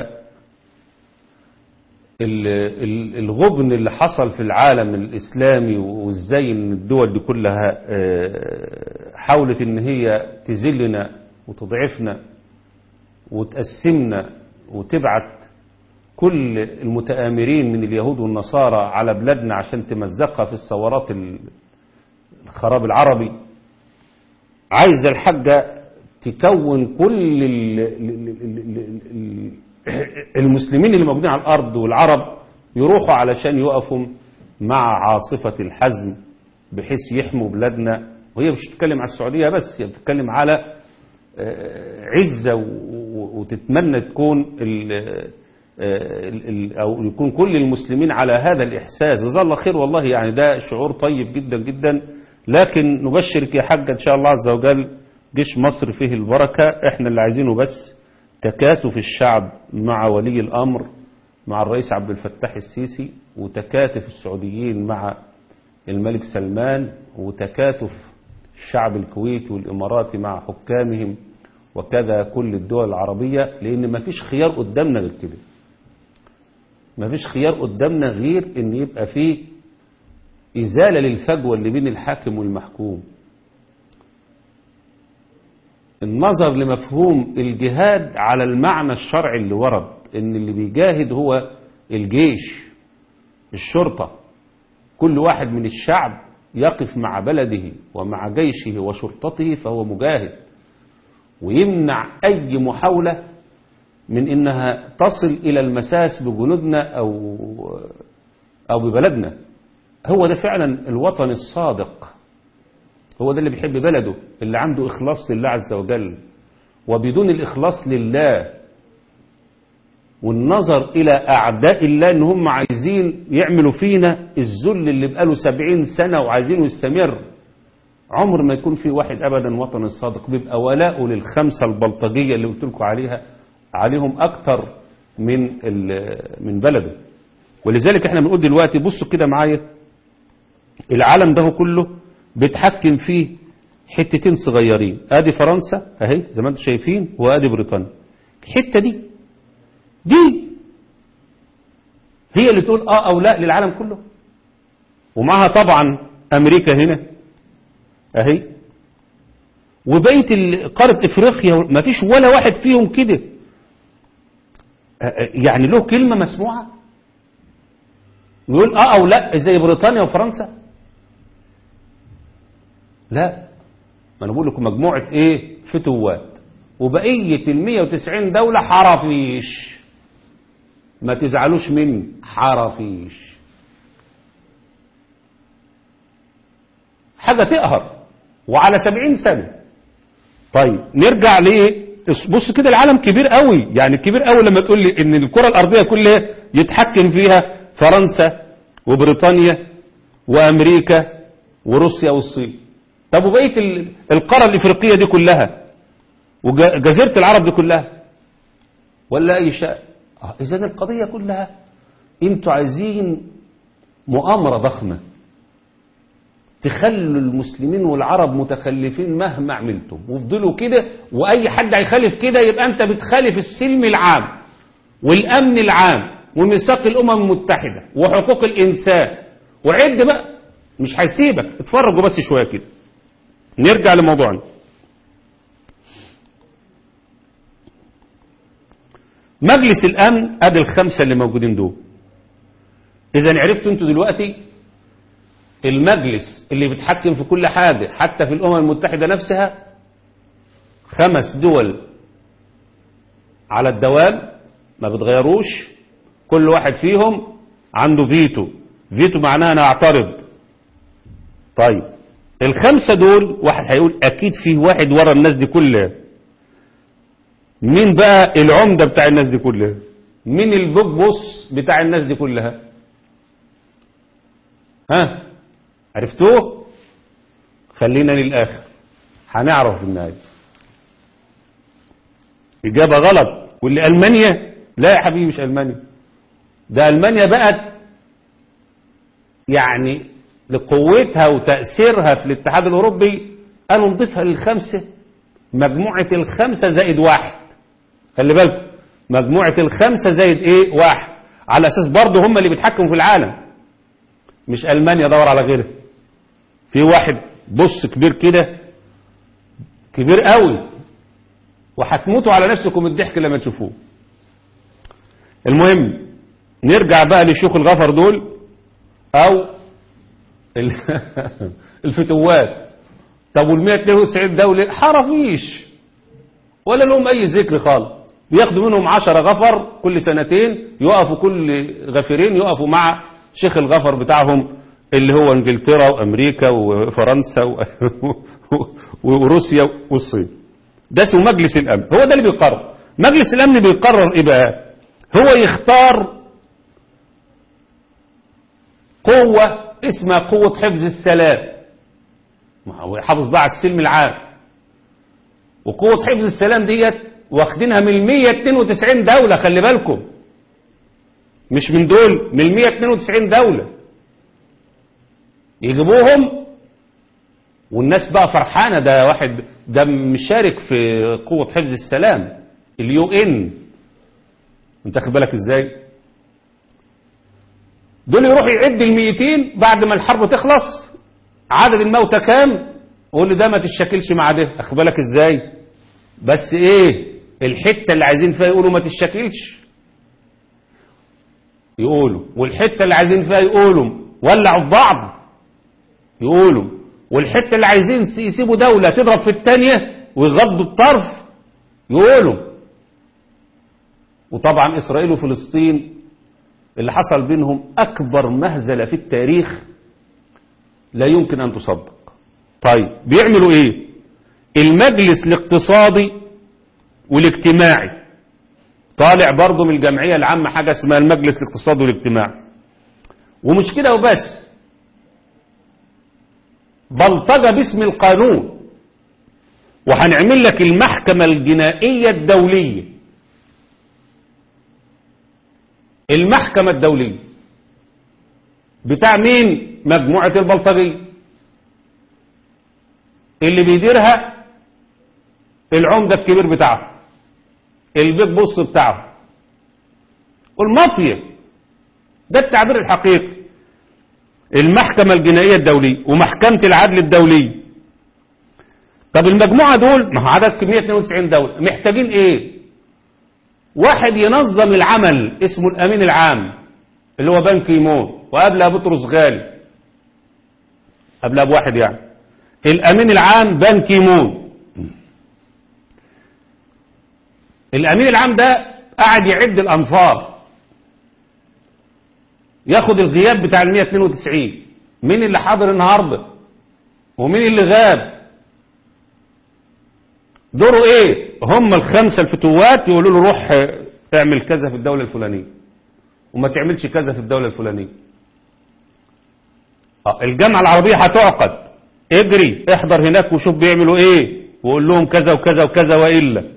ال- ال- الغبن اللي حصل في العالم الإسلامي وإزاي إن الدول دي كلها آه، حاولت إن هي تذلنا وتضعفنا وتقسمنا وتبعت كل المتآمرين من اليهود والنصارى على بلادنا عشان تمزقها في الثورات ال- الخراب العربي عايزة الحاجة تكون كل ال- ال- ال- ال- ال- المسلمين اللي موجودين على الأرض والعرب يروحوا علشان يقفوا مع عاصفة الحزم بحيث يحموا بلادنا وهي مش بتتكلم على السعودية بس هي بتتكلم على آه، عزة و- و- وتتمنى تكون ال ال- ال- أو يكون كل المسلمين على هذا الإحساس جزاه الله خير والله يعني ده شعور طيب جدا جدا لكن نبشرك يا حاج إن شاء الله عز وجل جيش مصر فيه البركة احنا اللي عايزينه بس تكاتف الشعب مع ولي الأمر مع الرئيس عبد الفتاح السيسي وتكاتف السعوديين مع الملك سلمان وتكاتف الشعب الكويتي والإماراتي مع حكامهم وكذا كل الدول العربية لأن ما فيش خيار قدامنا غير كده ما فيش خيار قدامنا غير ان يبقى فيه إزالة للفجوة اللي بين الحاكم والمحكوم النظر لمفهوم الجهاد على المعنى الشرعي اللي ورد ان اللي بيجاهد هو الجيش الشرطة كل واحد من الشعب يقف مع بلده ومع جيشه وشرطته فهو مجاهد ويمنع أي محاولة من إنها تصل إلى المساس بجنودنا أو أو ببلدنا هو ده فعلا الوطن الصادق هو ده اللي بيحب بلده اللي عنده إخلاص لله عز وجل وبدون الإخلاص لله والنظر إلى أعداء الله إن هم عايزين يعملوا فينا الذل اللي بقاله سبعين سنة وعايزينه يستمر عمر ما يكون في واحد ابدا وطني صادق بيبقى ولاؤه للخمسه البلطجيه اللي قلت لكم عليها عليهم اكتر من من بلده ولذلك احنا بنقول دلوقتي بصوا كده معايا العالم ده كله بيتحكم فيه حتتين صغيرين ادي فرنسا اهي زي ما انتم شايفين وادي بريطانيا الحته دي دي هي اللي تقول اه او لا للعالم كله ومعها طبعا امريكا هنا اهي وبقيه قاره افريقيا ما فيش ولا واحد فيهم كده يعني له كلمه مسموعه يقول اه او لا زي بريطانيا وفرنسا لا ما انا بقول لكم مجموعه ايه فتوات وبقيه ال 190 دوله حرافيش ما تزعلوش مني حرافيش حاجه تقهر وعلى 70 سنه طيب نرجع ليه بص كده العالم كبير قوي يعني كبير قوي لما تقول لي ان الكره الارضيه كلها يتحكم فيها فرنسا وبريطانيا وامريكا وروسيا والصين طب وبقيه القاره الافريقيه دي كلها وجزيره العرب دي كلها ولا اي شيء آه اذا القضيه كلها انتوا عايزين مؤامره ضخمه تخلوا المسلمين والعرب متخلفين مهما عملتم وفضلوا كده واي حد هيخالف كده يبقى انت بتخالف السلم العام والامن العام وميثاق الامم المتحده وحقوق الانسان وعد بقى مش هيسيبك اتفرجوا بس شويه كده نرجع لموضوعنا مجلس الامن ادي الخمسه اللي موجودين دول اذا عرفتوا انتوا دلوقتي المجلس اللي بيتحكم في كل حاجه حتى في الامم المتحده نفسها خمس دول على الدوام ما بتغيروش كل واحد فيهم عنده فيتو فيتو معناها انا اعترض طيب الخمسة دول واحد هيقول اكيد فيه واحد ورا الناس دي كلها مين بقى العمدة بتاع الناس دي كلها مين البوك بوس بتاع الناس دي كلها ها عرفتوه خلينا للاخر هنعرف في النهايه اجابه غلط واللي المانيا لا يا حبيبي مش المانيا ده المانيا بقت يعني لقوتها وتأثيرها في الاتحاد الأوروبي قالوا نضيفها للخمسة مجموعة الخمسة زائد واحد خلي بالكم مجموعة الخمسة زائد ايه واحد على أساس برضه هم اللي بيتحكموا في العالم مش ألمانيا دور على غيرها في واحد بص كبير كده كبير قوي وهتموتوا على نفسكم الضحك لما تشوفوه المهم نرجع بقى لشيوخ الغفر دول او الفتوات طب وال 192 دولة حرفيش ولا لهم اي ذكر خالص بياخدوا منهم 10 غفر كل سنتين يقفوا كل غفرين يقفوا مع شيخ الغفر بتاعهم اللي هو انجلترا وامريكا وفرنسا وروسيا والصين ده اسمه مجلس الامن هو ده اللي بيقرر مجلس الامن بيقرر ايه بقى هو يختار قوة اسمها قوة حفظ السلام هو يحافظ بقى على السلم العام وقوة حفظ السلام ديت واخدينها من 192 دولة خلي بالكم مش من دول من 192 دولة يجيبوهم والناس بقى فرحانة ده واحد ده مشارك في قوة حفظ السلام اليو ان انت خد بالك ازاي دول يروحوا يعد الميتين بعد ما الحرب تخلص عدد الموتى كام قول لي ده ما تشكلش مع ده اخد بالك ازاي بس ايه الحته اللي عايزين فيها يقولوا ما تشكلش يقولوا والحته اللي عايزين فيها يقولوا ولعوا في بعض يقولوا والحته اللي عايزين يسيبوا دوله تضرب في الثانيه ويغضوا الطرف يقولوا وطبعا اسرائيل وفلسطين اللي حصل بينهم اكبر مهزله في التاريخ لا يمكن ان تصدق طيب بيعملوا ايه المجلس الاقتصادي والاجتماعي طالع برضه من الجمعيه العامه حاجه اسمها المجلس الاقتصادي والاجتماعي ومش كده وبس بلطجة باسم القانون وهنعمل لك المحكمة الجنائية الدولية المحكمة الدولية بتاع مين مجموعة البلطجية اللي بيديرها العمدة الكبير بتاعه البيت بص بتاعه والمافيا ده التعبير الحقيقي المحكمة الجنائية الدولية ومحكمة العدل الدولية طب المجموعة دول ما هو عدد 192 دولة محتاجين ايه واحد ينظم العمل اسمه الامين العام اللي هو بان كيمون وقبلها بطرس غالي قبلها بواحد يعني الامين العام بان كيمون الامين العام ده قاعد يعد الانفار ياخد الغياب بتاع ال 192 مين اللي حاضر النهارده ومين اللي غاب دوره ايه هم الخمسه الفتوات يقولوا له روح اعمل كذا في الدوله الفلانيه وما تعملش كذا في الدوله الفلانيه آه، الجامعه العربيه هتعقد اجري احضر هناك وشوف بيعملوا ايه وقول لهم كذا وكذا وكذا والا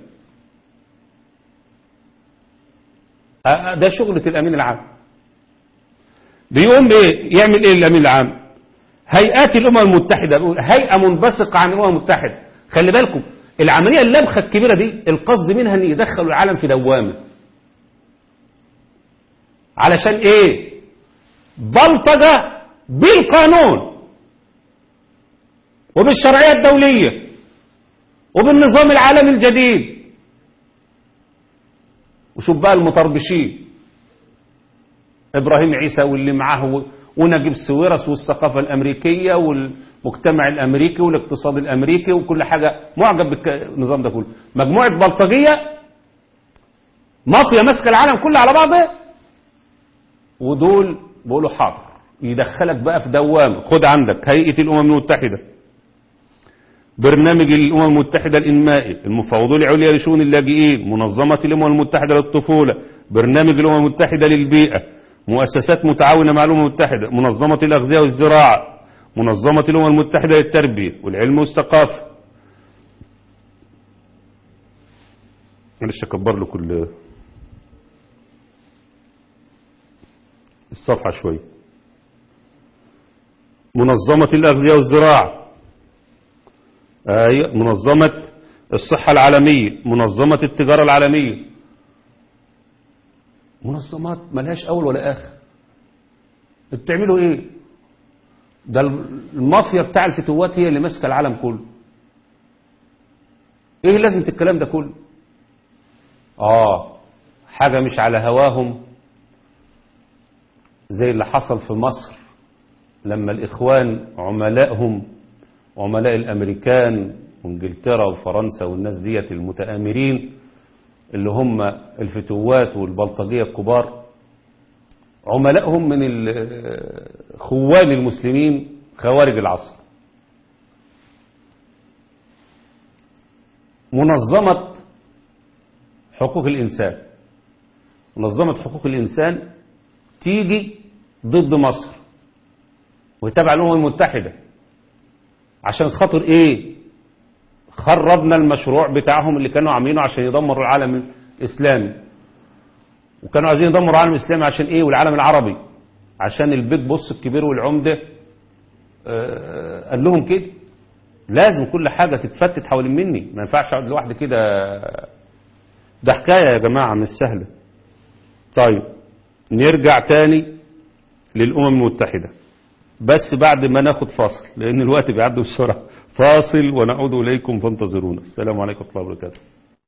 آه، ده شغلة الأمين العام بيقوم ايه يعمل ايه الأمين العام هيئات الأمم المتحدة بيقول هيئة منبثقة عن الأمم المتحدة خلي بالكم العملية اللبخة الكبيرة دي القصد منها ان يدخلوا العالم في دوامة علشان ايه بلطجة بالقانون وبالشرعية الدولية وبالنظام العالمي الجديد وشوف بقى المطربشين ابراهيم عيسى واللي معاه ونجيب سويرس والثقافة الامريكية والمجتمع الامريكي والاقتصاد الامريكي وكل حاجة معجب بالنظام ده كله مجموعة بلطجية مافيا ماسكة العالم كله على بعضه ودول بيقولوا حاضر يدخلك بقى في دوامة خد عندك هيئة الامم المتحدة برنامج الأمم المتحدة الإنمائي المفوضية العليا لشؤون اللاجئين منظمة الأمم المتحدة للطفولة برنامج الأمم المتحدة للبيئة مؤسسات متعاونة مع الأمم المتحدة منظمة الأغذية والزراعة منظمة الأمم المتحدة للتربية والعلم والثقافة معلش أكبر له كل الصفحة شوية منظمة الأغذية والزراعة أيوة منظمة الصحة العالمية منظمة التجارة العالمية منظمات ملهاش أول ولا آخر بتعملوا إيه ده المافيا بتاع الفتوات هي اللي ماسكة العالم كله إيه لازمة الكلام ده كله آه حاجة مش على هواهم زي اللي حصل في مصر لما الإخوان عملائهم عملاء الأمريكان وانجلترا وفرنسا والناس ديت المتآمرين اللي هم الفتوات والبلطجية الكبار عملائهم من خوان المسلمين خوارج العصر منظمة حقوق الإنسان منظمة حقوق الإنسان تيجي ضد مصر وتابع الأمم المتحدة عشان خاطر ايه خربنا المشروع بتاعهم اللي كانوا عاملينه عشان يدمروا العالم الاسلامي وكانوا عايزين يدمروا العالم الاسلامي عشان ايه والعالم العربي عشان البيت بص الكبير والعمده آه قال لهم كده لازم كل حاجه تتفتت حوالين مني ما ينفعش اقعد لوحدي كده ده حكايه يا جماعه مش سهله طيب نرجع تاني للامم المتحده بس بعد ما ناخد فاصل لأن الوقت بيعدي بسرعة فاصل ونعود إليكم فانتظرونا السلام عليكم ورحمة الله وبركاته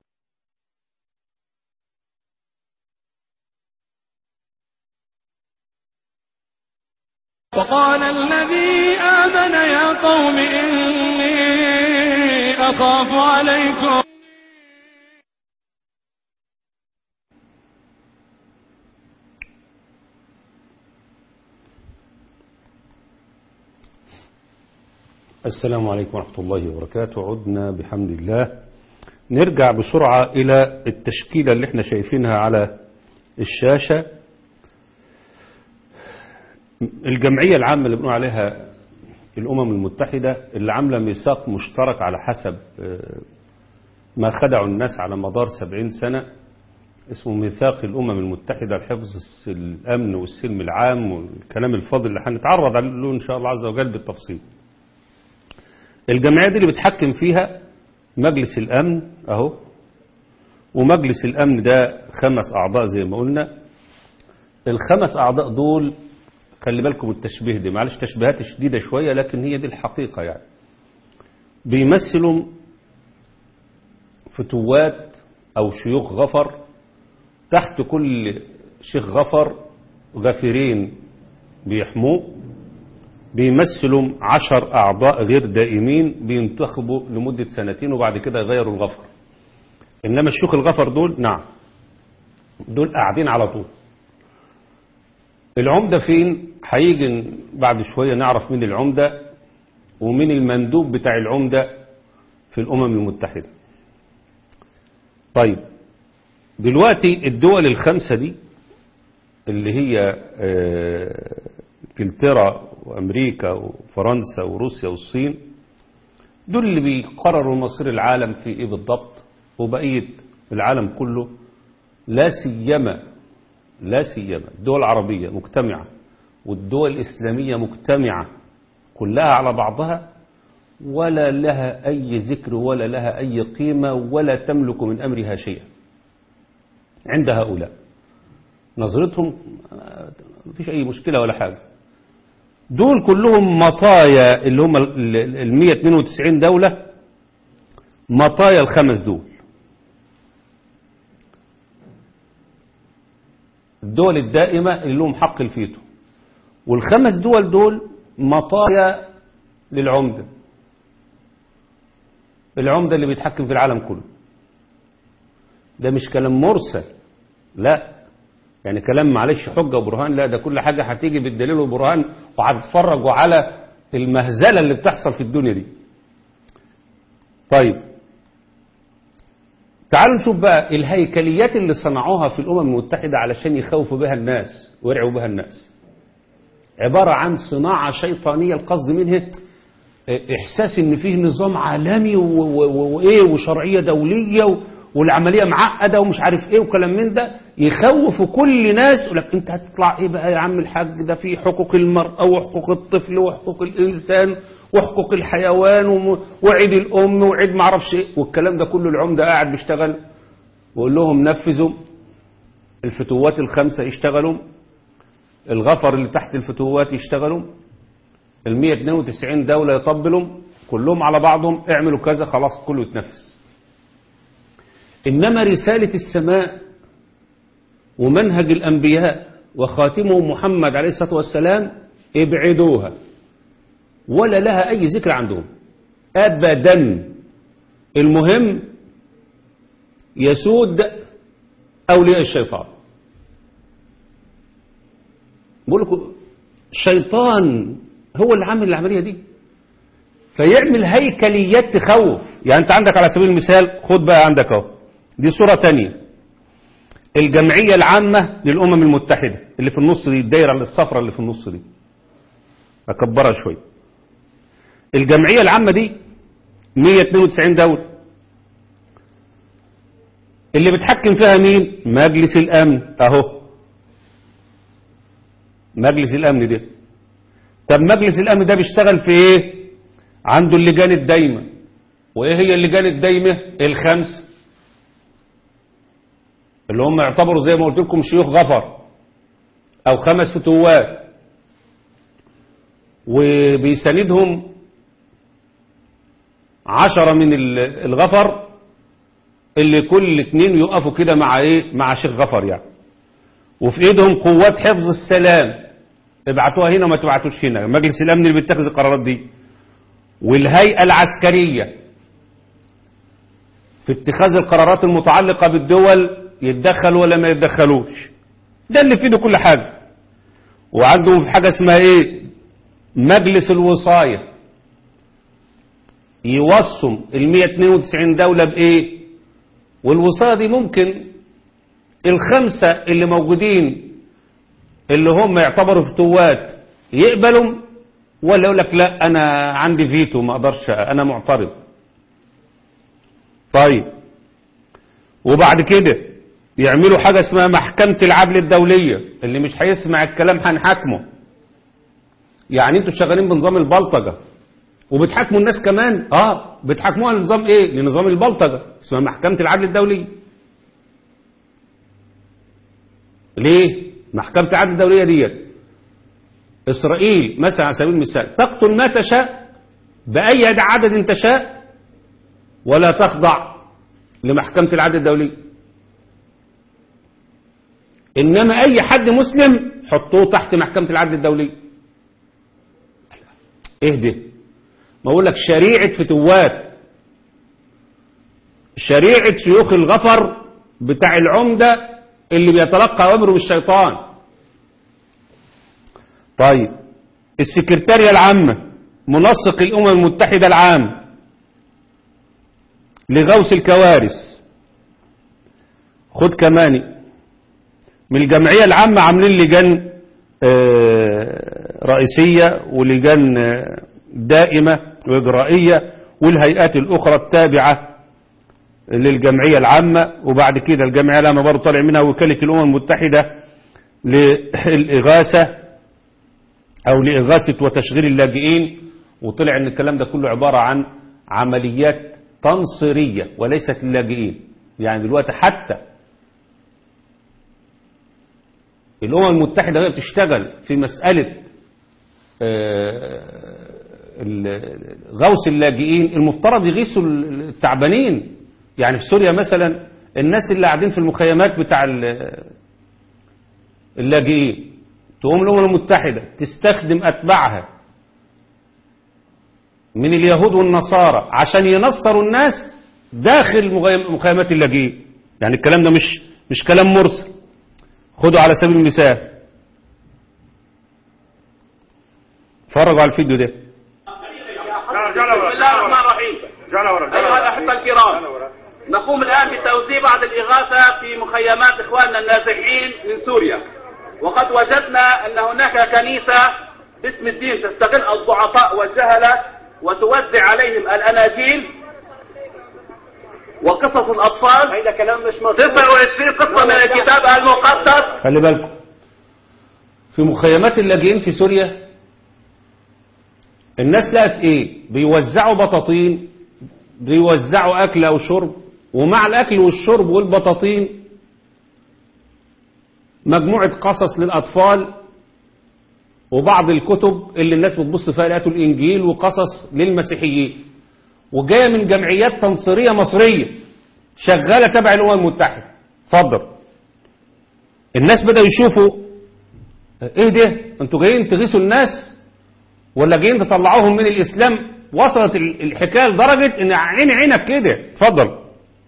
وقال الذي آمن يا قوم إني أخاف عليكم السلام عليكم ورحمة الله وبركاته عدنا بحمد الله نرجع بسرعة إلى التشكيلة اللي احنا شايفينها على الشاشة الجمعية العامة اللي بنقول عليها الأمم المتحدة اللي عاملة ميثاق مشترك على حسب آه، ما خدعوا الناس على مدار سبعين سنة اسمه ميثاق الأمم المتحدة لحفظ الس- الأمن والسلم العام والكلام الفاضل اللي هنتعرض له إن شاء الله عز وجل بالتفصيل الجمعية دي اللي بتحكم فيها مجلس الأمن أهو ومجلس الأمن ده خمس أعضاء زي ما قلنا الخمس أعضاء دول خلي بالكم التشبيه دي معلش تشبيهات شديدة شوية لكن هي دي الحقيقة يعني بيمثلوا فتوات أو شيوخ غفر تحت كل شيخ غفر غفرين بيحموه بيمثلوا عشر أعضاء غير دائمين بينتخبوا لمدة سنتين وبعد كده يغيروا الغفر إنما الشيوخ الغفر دول نعم دول قاعدين على طول العمدة فين هيجي بعد شوية نعرف مين العمدة ومين المندوب بتاع العمدة في الأمم المتحدة طيب دلوقتي الدول الخمسة دي اللي هي آه، انجلترا وامريكا وفرنسا وروسيا والصين دول اللي بيقرروا مصير العالم في ايه بالضبط وبقيه العالم كله لا سيما لا سيما الدول العربيه مجتمعه والدول الاسلاميه مجتمعه كلها على بعضها ولا لها اي ذكر ولا لها اي قيمه ولا تملك من امرها شيئا عند هؤلاء نظرتهم آه، مفيش اي مشكله ولا حاجه دول كلهم مطايا اللي هم ال 192 دولة مطايا الخمس دول الدول الدائمة اللي لهم حق الفيتو والخمس دول دول مطايا للعمدة العمدة اللي بيتحكم في العالم كله ده مش كلام مرسل لا يعني كلام معلش حجة وبرهان لا ده كل حاجة هتيجي بالدليل والبرهان وهتتفرجوا على المهزلة اللي بتحصل في الدنيا دي طيب تعالوا نشوف بقى الهيكليات اللي صنعوها في الأمم المتحدة علشان يخوفوا بها الناس ويرعوا بها الناس عبارة عن صناعة شيطانية القصد منها إحساس إن فيه نظام عالمي و- و- و- وإيه وشرعية دولية و- والعملية معقدة ومش عارف إيه وكلام من ده يخوف كل ناس يقول لك أنت هتطلع إيه بقى يا عم الحاج ده في حقوق المرأة وحقوق الطفل وحقوق الإنسان وحقوق الحيوان وم- وعيد الأم وعيد معرفش إيه والكلام ده كله العمدة قاعد بيشتغل ويقول لهم نفذوا الفتوات الخمسة يشتغلوا الغفر اللي تحت الفتوات يشتغلوا ال 192 دولة يطبلوا كلهم على بعضهم اعملوا كذا خلاص كله يتنفس إنما رسالة السماء ومنهج الأنبياء وخاتمهم محمد عليه الصلاة والسلام ابعدوها ولا لها أي ذكر عندهم أبدا المهم يسود أولياء الشيطان بقول لكم الشيطان هو اللي عامل العملية دي فيعمل هيكليات تخوف يعني انت عندك على سبيل المثال خد بقى عندك اهو دي صورة تانية الجمعية العامة للأمم المتحدة اللي في النص دي الدايرة الصفراء اللي في النص دي أكبرها شوية الجمعية العامة دي 192 دولة اللي بتحكم فيها مين مجلس الأمن أهو مجلس الأمن ده طب مجلس الأمن ده بيشتغل في إيه عنده اللجان الدايمة وإيه هي اللجان الدايمة الخمسة اللي هم يعتبروا زي ما قلت لكم شيوخ غفر أو خمس فتوات وبيساندهم عشرة من ال- الغفر اللي كل اتنين يقفوا كده مع ايه مع شيخ غفر يعني وفي ايدهم قوات حفظ السلام ابعتوها هنا وما تبعتوش هنا مجلس الامن اللي بيتخذ القرارات دي والهيئة العسكرية في اتخاذ القرارات المتعلقة بالدول يتدخل ولا ما يتدخلوش ده اللي في ايده كل حاجة وعندهم في حاجة اسمها ايه مجلس الوصاية يوصم ال 192 دولة بايه والوصاية دي ممكن الخمسة اللي موجودين اللي هم يعتبروا فتوات يقبلوا ولا يقول لك لا انا عندي فيتو ما اقدرش انا معترض طيب وبعد كده يعملوا حاجة اسمها محكمة العدل الدولية اللي مش هيسمع الكلام هنحاكمه يعني انتوا شغالين بنظام البلطجة وبتحاكموا الناس كمان اه بتحاكموها لنظام ايه لنظام البلطجة اسمها محكمة العدل الدولية ليه محكمة العدل الدولية ديت اسرائيل مثلا على سبيل المثال تقتل ما تشاء بأي عدد تشاء ولا تخضع لمحكمة العدل الدولية إنما أي حد مسلم حطوه تحت محكمة العدل الدولية إيه ده ما أقول لك شريعة فتوات شريعة شيوخ الغفر بتاع العمدة اللي بيتلقى أوامره من الشيطان طيب السكرتارية العامة منسق الأمم المتحدة العام لغوث الكوارث خد كمان من الجمعية العامة عاملين لجان رئيسية ولجان دائمة وإجرائية والهيئات الأخرى التابعة للجمعية العامة وبعد كده الجمعية العامة برضه طالع منها وكالة الأمم المتحدة للإغاثة أو لإغاثة وتشغيل اللاجئين وطلع أن الكلام ده كله عبارة عن عمليات تنصيرية وليست للاجئين يعني دلوقتي حتى الأمم المتحدة وهي بتشتغل في مسألة غوث اللاجئين المفترض يغيثوا التعبانين يعني في سوريا مثلا الناس اللي قاعدين في المخيمات بتاع اللاجئين تقوم الأمم المتحدة تستخدم أتباعها من اليهود والنصارى عشان ينصروا الناس داخل مخيمات اللاجئين يعني الكلام ده مش مش كلام مرسل خدوا على سبيل المثال اتفرجوا على الفيديو ده بسم الله الرحمن الرحيم أيها الأحبة الكرام نقوم الآن بتوزيع بعض الإغاثة في مخيمات إخواننا النازحين من سوريا وقد وجدنا أن هناك كنيسة باسم الدين تستغل الضعفاء والجهلة وتوزع عليهم الأناجيل وقصص الأطفال هيدا كلام مش مظبوط 29 قصة من الكتاب المقدس خلي بالكم في مخيمات اللاجئين في سوريا الناس لقت ايه بيوزعوا بطاطين بيوزعوا اكل او شرب ومع الاكل والشرب والبطاطين مجموعة قصص للأطفال وبعض الكتب اللي الناس بتبص فيها لقيتوا الإنجيل وقصص للمسيحيين وجاية من جمعيات تنصيرية مصرية شغالة تبع الأمم المتحدة اتفضل الناس بدأوا يشوفوا ايه ده انتوا جايين تغيثوا الناس ولا جايين تطلعوهم من الإسلام وصلت الحكاية لدرجة ان عين عينك كده اتفضل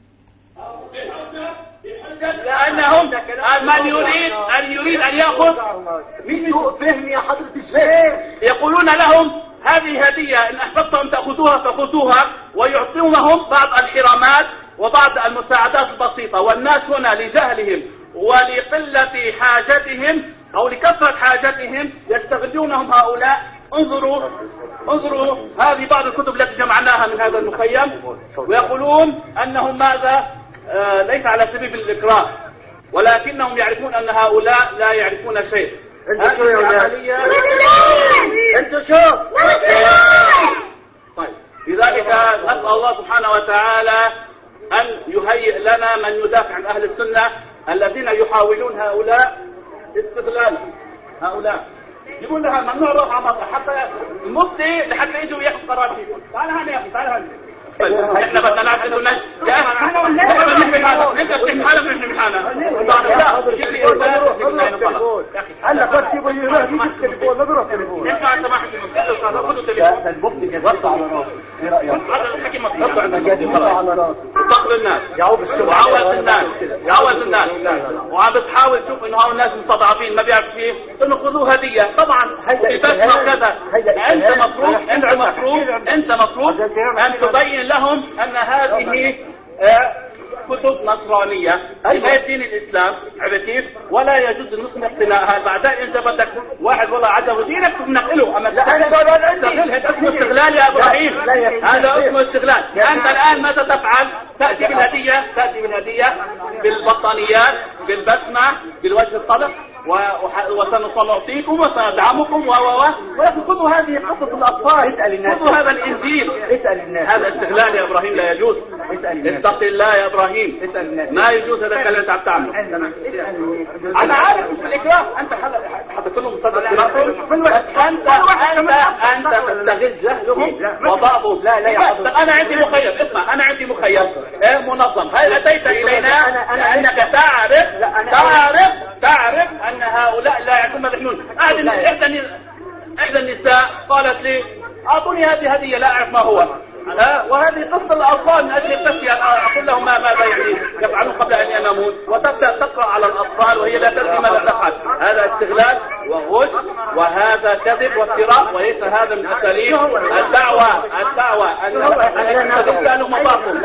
لأنهم من يريد أن يريد أن يأخذ مين سوء فهم يا حضرة الشيخ يقولون لهم هذه هدية إن أحببتم تأخذوها فخذوها ويعطونهم بعض الحرامات وبعض المساعدات البسيطة والناس هنا لجهلهم ولقلة حاجتهم أو لكثرة حاجتهم يستغلونهم هؤلاء انظروا انظروا هذه بعض الكتب التي جمعناها من هذا المخيم ويقولون أنهم ماذا آه ليس على سبيل الإكراه ولكنهم يعرفون أن هؤلاء لا يعرفون شيء انتوا شو يا ولاد انتوا شو طيب لذلك نسأل الله سبحانه وتعالى أن يهيئ لنا من يدافع عن أهل السنة الذين يحاولون هؤلاء استغلال هؤلاء يقول لها ممنوع روح عمر حتى المفتي لحتى يجوا ياخذ قرار فيكم تعال هنا يا اخي تعال هنا احنا بدنا نعرف انه ناس يا اخي نحمي حالنا انت بتحمي حالك نحمي حالنا هلا بس يبغى يروح يجيب التليفون نضرب تليفون انت عن سماحه خذوا التليفون المفتي كان وقع على راسه ايه رايك؟ هذا الحكي مطلوب وقع على راسه تقل الناس يعوب الشغل وعوز الناس يعوز الناس وعم بتحاول تشوف انه هؤلاء الناس مستضعفين ما بيعرف كيف انه خذوه هديه طبعا في بس كذا انت مفروض انت مفروض انت مفروض ان تبين لهم ان هذه آه، كتب نصرانية أي ما دين الإسلام عرفت كيف؟ ولا يجوز المسلم اقتناءها بعدين أنت بدك واحد والله عجبه دينك بنقله اما لا، أنا بقول أنا عندي. تستغل هذا اسمه استغلال يا ابراهيم لا، يا سيدي. هذا اسمه استغلال يا انت سيدي. الان ماذا تفعل تاتي بالهديه تاتي بالهديه بالبطانيات بالبسمه بالوجه الصدق و- وح- وسنعطيكم وسندعمكم و و و ولكن خذوا هذه قصص الاطفال اسأل الناس. خذوا هذا الانجيل اسأل الناس هذا استغلال يا ابراهيم لا يجوز اسأل الناس اتق الله يا ابراهيم اسأل الناس ما يجوز هذا الكلام اللي انت عم تعمله انا عارف مش بالاكراه انت حضرت لهم مصدر انت انت انت تستغل جهلهم وضعفهم لا، لا يا حضرتك. انا عندي مخيم اسمع انا عندي مخيم إيه، منظم هل اتيت الينا أنا- أنا- لانك تعرف لا، أنا- تعرف تعرف ان هؤلاء لا يعرفون ماذا يحملون احد لا. احدى النس- احدى النساء قالت لي اعطوني هذه هديه لا اعرف ما هو ها؟ وهذه قصة الأطفال من أجل التسلية أنا أقول لهم ما ماذا يعني يفعلون قبل أن ينامون وتبدأ تقرأ على الأطفال وهي لا تدري ماذا تفعل هذا استغلال وغش وهذا كذب وافتراء وليس هذا من أساليب الدعوة الدعوة أن أن تسألوا مضاقهم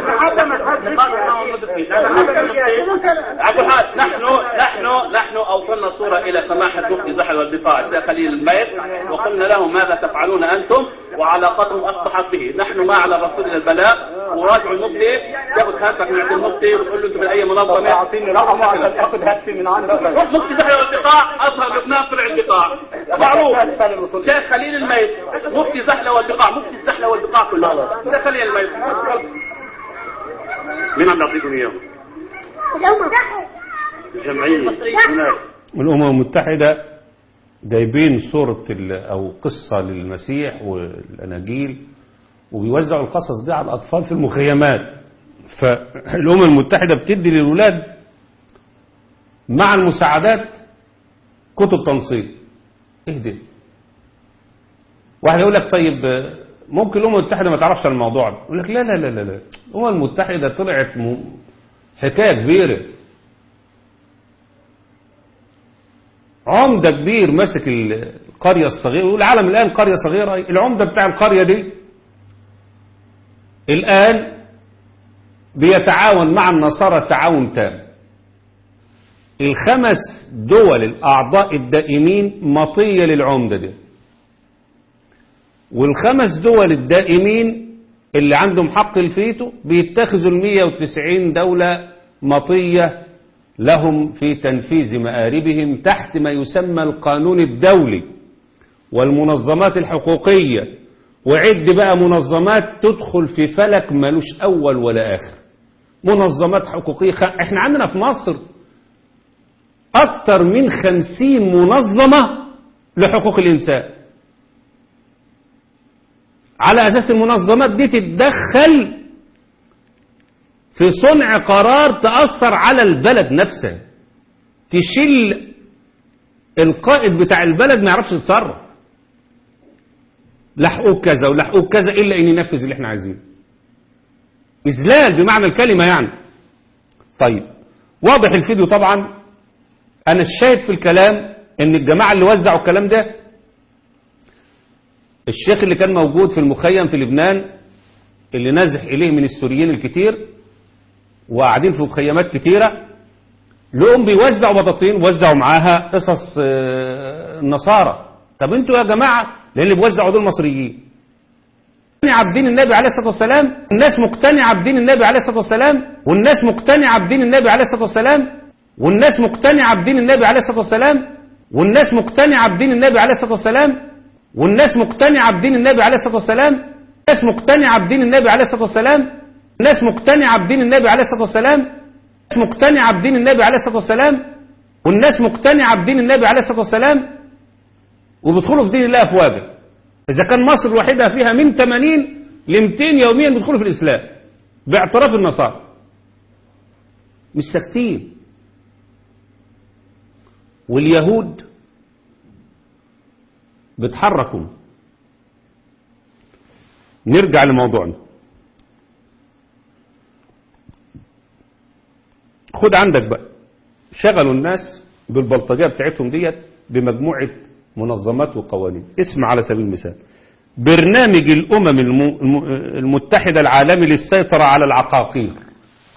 على كل حال نحن نحن نحن اوصلنا الصوره الى سماحه مفتي زحل والدفاع عند خليل الميت وقلنا له ماذا تفعلون انتم وعلاقتهم اصبحت به نحن ما على الرسول الى البلاغ وراجعوا المفتي تاخذ خاتمك من عند المفتي وتقول له انت من اي منظمه اعطيني رقم عشان اخذ هاتفي من عندك مفتي زحل والبقاع اظهر لبنان فرع البقاع معروف شيخ خليل الميت مفتي زحله والبقاع مفتي الزحله والبقاع كلها شيخ خليل الميت مين عم يعطيكم اياه؟ الجمعيه هناك الأمم المتحدة جايبين صورة ال- أو قصة للمسيح والأناجيل وبيوزعوا القصص دي على الأطفال في المخيمات فالأمم المتحدة بتدي للولاد مع المساعدات كتب تنصيب اهدي واحد يقول لك طيب آه، ممكن الأمم المتحدة ما تعرفش عن الموضوع ده يقول لك لا لا لا لا لا الأمم المتحدة طلعت م- حكاية كبيرة عمدة كبير ماسك القرية الصغيرة والعالم الآن قرية صغيرة العمدة بتاع القرية دي الآن بيتعاون مع النصارى تعاون تام الخمس دول الأعضاء الدائمين مطية للعمدة دي والخمس دول الدائمين اللي عندهم حق الفيتو بيتخذوا المية وتسعين دولة مطية لهم في تنفيذ مآربهم تحت ما يسمى القانون الدولي والمنظمات الحقوقية وعد بقى منظمات تدخل في فلك ملوش أول ولا آخر منظمات حقوقية خ... احنا عندنا في مصر أكثر من خمسين منظمة لحقوق الإنسان على أساس المنظمات دي تتدخل في صنع قرار تأثر على البلد نفسها تشيل القائد بتاع البلد ما يعرفش يتصرف لا حقوق كذا ولا حقوق كذا إلا إن ينفذ اللي احنا عايزينه إذلال بمعنى الكلمة يعني طيب واضح الفيديو طبعا أنا الشاهد في الكلام إن الجماعة اللي وزعوا الكلام ده الشيخ اللي كان موجود في المخيم في لبنان اللي نازح إليه من السوريين الكتير وقاعدين في مخيمات كتيرة لقوم بيوزعوا بطاطين وزعوا معاها قصص آه، النصارى طب انتوا يا جماعة لان اللي بيوزعوا دول مصريين مقتنعة بدين النبي عليه الصلاة والسلام الناس مقتنعة بدين النبي عليه الصلاة والسلام والناس مقتنعة بدين النبي عليه الصلاة والسلام والناس مقتنعة بدين النبي عليه الصلاة والسلام والناس مقتنعة بدين النبي عليه الصلاة والسلام والناس مقتنعة بدين النبي عليه الصلاة والسلام الناس مقتنعة بدين النبي عليه الصلاة والسلام الناس مقتنعة بدين النبي عليه الصلاة والسلام الناس مقتنعة بدين النبي عليه الصلاة والسلام والناس مقتنعة بدين النبي عليه الصلاة والسلام وبيدخلوا في دين الله أفواجا إذا كان مصر الوحيدة فيها من 80 ل 200 يوميا بيدخلوا في الإسلام باعتراف النصارى مش ساكتين واليهود بتحركوا نرجع لموضوعنا خد عندك بقى شغلوا الناس بالبلطجية بتاعتهم ديت بمجموعة منظمات وقوانين اسمع على سبيل المثال برنامج الأمم الم- الم- المتحدة العالمي للسيطرة على العقاقير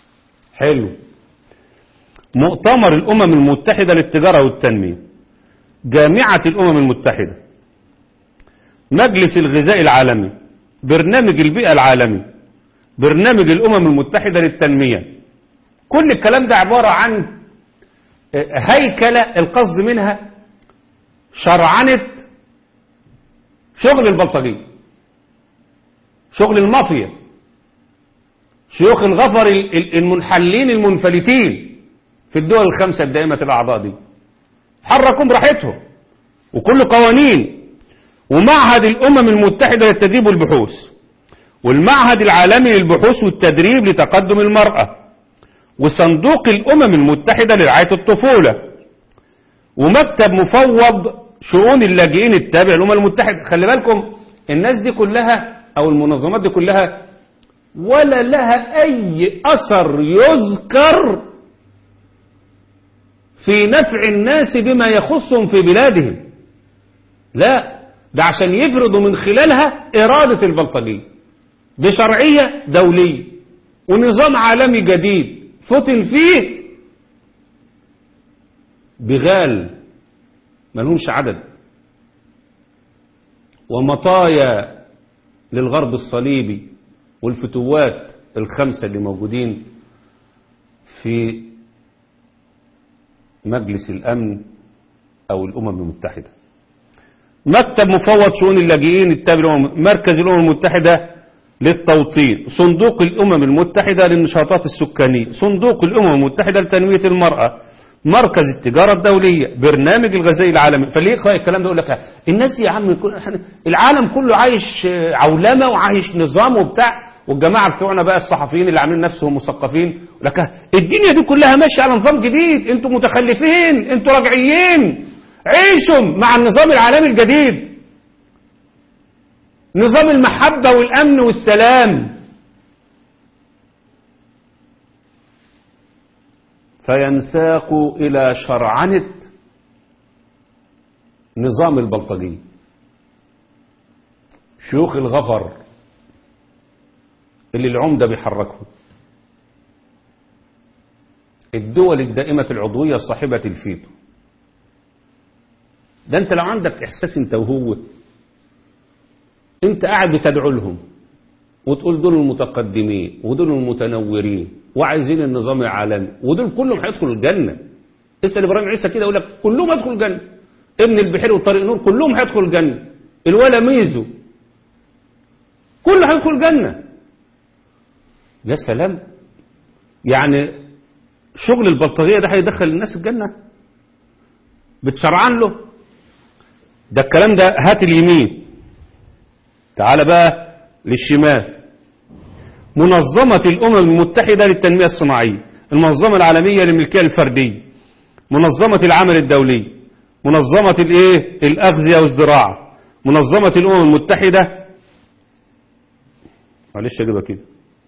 حلو مؤتمر الأمم المتحدة للتجارة والتنمية جامعة الأمم المتحدة مجلس الغذاء العالمي برنامج البيئة العالمي برنامج الأمم المتحدة للتنمية كل الكلام ده عبارة عن هيكلة القصد منها شرعنة شغل البلطجية شغل المافيا شيوخ الغفر المنحلين المنفلتين في الدول الخمسة الدائمة الأعضاء دي حركوا براحتهم وكل قوانين ومعهد الأمم المتحدة للتدريب والبحوث والمعهد العالمي للبحوث والتدريب لتقدم المرأة وصندوق الأمم المتحدة لرعاية الطفولة ومكتب مفوض شؤون اللاجئين التابع للأمم المتحدة خلي بالكم الناس دي كلها أو المنظمات دي كلها ولا لها أي أثر يذكر في نفع الناس بما يخصهم في بلادهم لا ده عشان يفرضوا من خلالها إرادة البلطجية بشرعية دولية ونظام عالمي جديد فتن فيه بغال ملهمش عدد ومطايا للغرب الصليبي والفتوات الخمسة اللي موجودين في مجلس الأمن أو الأمم المتحدة مكتب مفوض شؤون اللاجئين التابع مركز الأمم المتحدة للتوطين صندوق الأمم المتحدة للنشاطات السكانية صندوق الأمم المتحدة لتنمية المرأة مركز التجارة الدولية برنامج الغذاء العالمي فليه الكلام ده يقول لك الناس دي يا عم العالم كله عايش عولمة وعايش نظام وبتاع والجماعة بتوعنا بقى الصحفيين اللي عاملين نفسهم مثقفين لك الدنيا دي كلها ماشية على نظام جديد انتوا متخلفين انتوا راجعيين عيشوا مع النظام العالمي الجديد نظام المحبة والأمن والسلام فينساق إلى شرعنة نظام البلطجي شيوخ الغفر اللي العمدة بيحركهم الدول الدائمة العضوية صاحبة الفيتو ده انت لو عندك احساس انت وهو انت قاعد بتدعو لهم وتقول دول المتقدمين ودول المتنورين وعايزين النظام العالمي ودول كلهم هيدخلوا الجنة اسأل ابراهيم عيسى كده يقول لك كلهم هيدخلوا الجنة ابن البحير وطريق نور كلهم هيدخلوا الجنة الولا ميزو كله هيدخل الجنة يا سلام يعني شغل البلطجية ده هيدخل الناس الجنة بتشرعن له ده الكلام ده هات اليمين تعال بقى للشمال منظمة الأمم المتحدة للتنمية الصناعية المنظمة العالمية للملكية الفردية منظمة العمل الدولي منظمة الايه الأغذية والزراعة منظمة الأمم المتحدة معلش اجيبها كده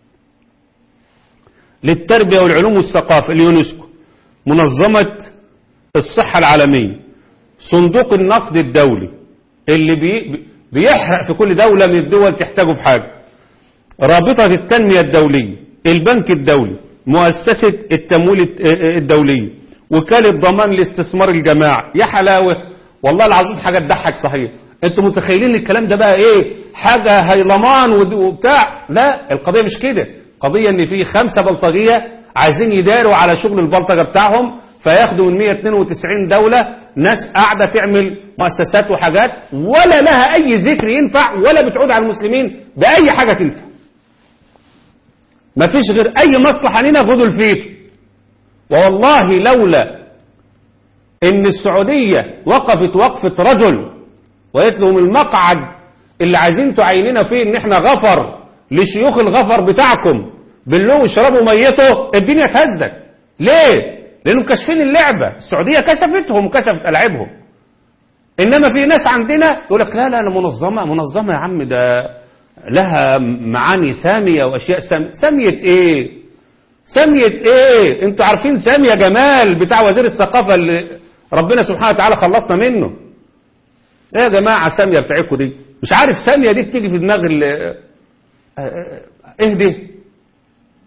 للتربية والعلوم والثقافة اليونسكو منظمة الصحة العالمية صندوق النقد الدولي اللي بي بيحرق في كل دولة من الدول تحتاجه في حاجة رابطة التنمية الدولية البنك الدولي مؤسسة التمويل الدولية وكالة ضمان الاستثمار الجماعي يا حلاوة والله العظيم حاجة تضحك صحيح انتوا متخيلين الكلام ده بقى ايه حاجة هيلمان وبتاع لا القضية مش كده قضية ان في خمسة بلطجية عايزين يداروا على شغل البلطجة بتاعهم فياخدوا من 192 دولة ناس قاعدة تعمل مؤسسات وحاجات ولا لها أي ذكر ينفع ولا بتعود على المسلمين بأي حاجة تنفع ما فيش غير أي مصلحة لنا خدوا الفيتو والله لولا إن السعودية وقفت وقفة رجل وقالت لهم المقعد اللي عايزين تعيننا فيه إن إحنا غفر لشيوخ الغفر بتاعكم باللو اشربوا ميته الدنيا اتهزت ليه؟ لأنهم كاشفين اللعبة السعودية كشفتهم وكشفت ألعابهم إنما في ناس عندنا يقول لك لا لا لا منظمة منظمة يا عم ده لها معاني سامية وأشياء سامية سامية إيه سامية إيه أنتوا عارفين سامية جمال بتاع وزير الثقافة اللي ربنا سبحانه وتعالى خلصنا منه إيه يا جماعة سامية بتاعتكم دي مش عارف سامية دي بتيجي في دماغ اهدي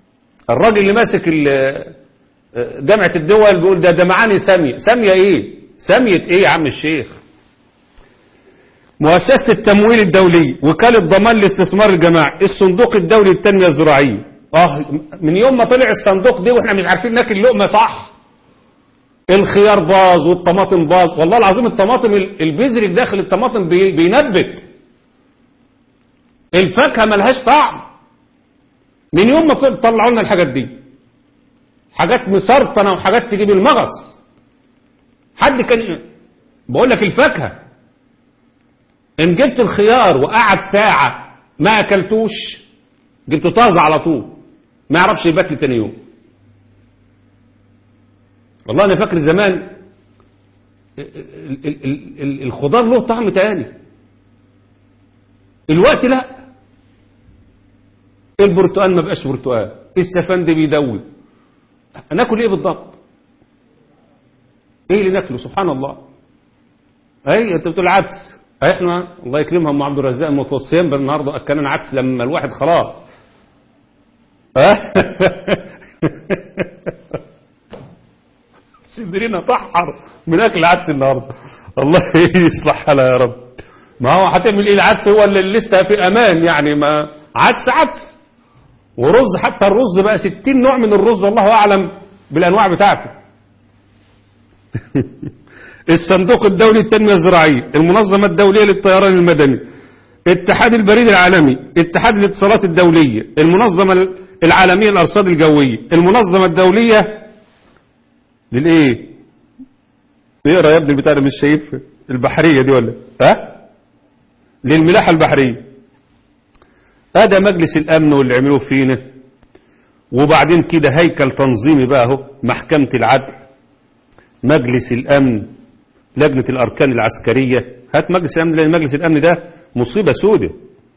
الراجل اللي ماسك جامعة الدول بيقول ده ده معاني سامية سامية ايه سامية ايه يا عم الشيخ مؤسسة التمويل الدولي وكالة ضمان الاستثمار الجماعي الصندوق الدولي للتنمية الزراعية اه من يوم ما طلع الصندوق ده واحنا مش عارفين ناكل لقمة صح الخيار باظ والطماطم باظ والله العظيم الطماطم البذر اللي داخل الطماطم بي- بينبت الفاكهة ملهاش طعم من يوم ما طل- طلعوا لنا الحاجات دي حاجات مسرطنة وحاجات تجيب المغص حد كان بقول لك الفاكهة ان جبت الخيار وقعد ساعة ما اكلتوش جبته طازة على طول ما يعرفش يبات لي تاني يوم والله انا فاكر زمان ال- ال- ال- ال- الخضار له طعم تاني الوقت لا البرتقال ما بقاش برتقال السفند بيدوي ناكل ايه بالضبط ايه اللي ناكله سبحان الله اي انت بتقول عدس أي احنا الله يكرمها ام عبد الرزاق المتوصيين بالنهارده اكلنا عدس لما الواحد خلاص ها صدرنا طحر من اكل العدس النهارده الله يصلح حالها يا رب ما هو هتعمل ايه العدس هو اللي لسه في امان يعني ما عدس عدس ورز حتى الرز بقى ستين نوع من الرز الله اعلم بالانواع بتاعته الصندوق الدولي للتنمية الزراعية المنظمة الدولية للطيران المدني اتحاد البريد العالمي اتحاد الاتصالات الدولية المنظمة العالمية للأرصاد الجوية المنظمة الدولية للإيه اقرا يا ابني البتاع ده مش شايف البحرية دي ولا ها للملاحة البحرية هذا مجلس الأمن واللي عملوه فينا وبعدين كده هيكل تنظيمي بقى اهو محكمة العدل مجلس الأمن لجنة الأركان العسكرية هات مجلس الأمن لأن مجلس الأمن ده مصيبة سودة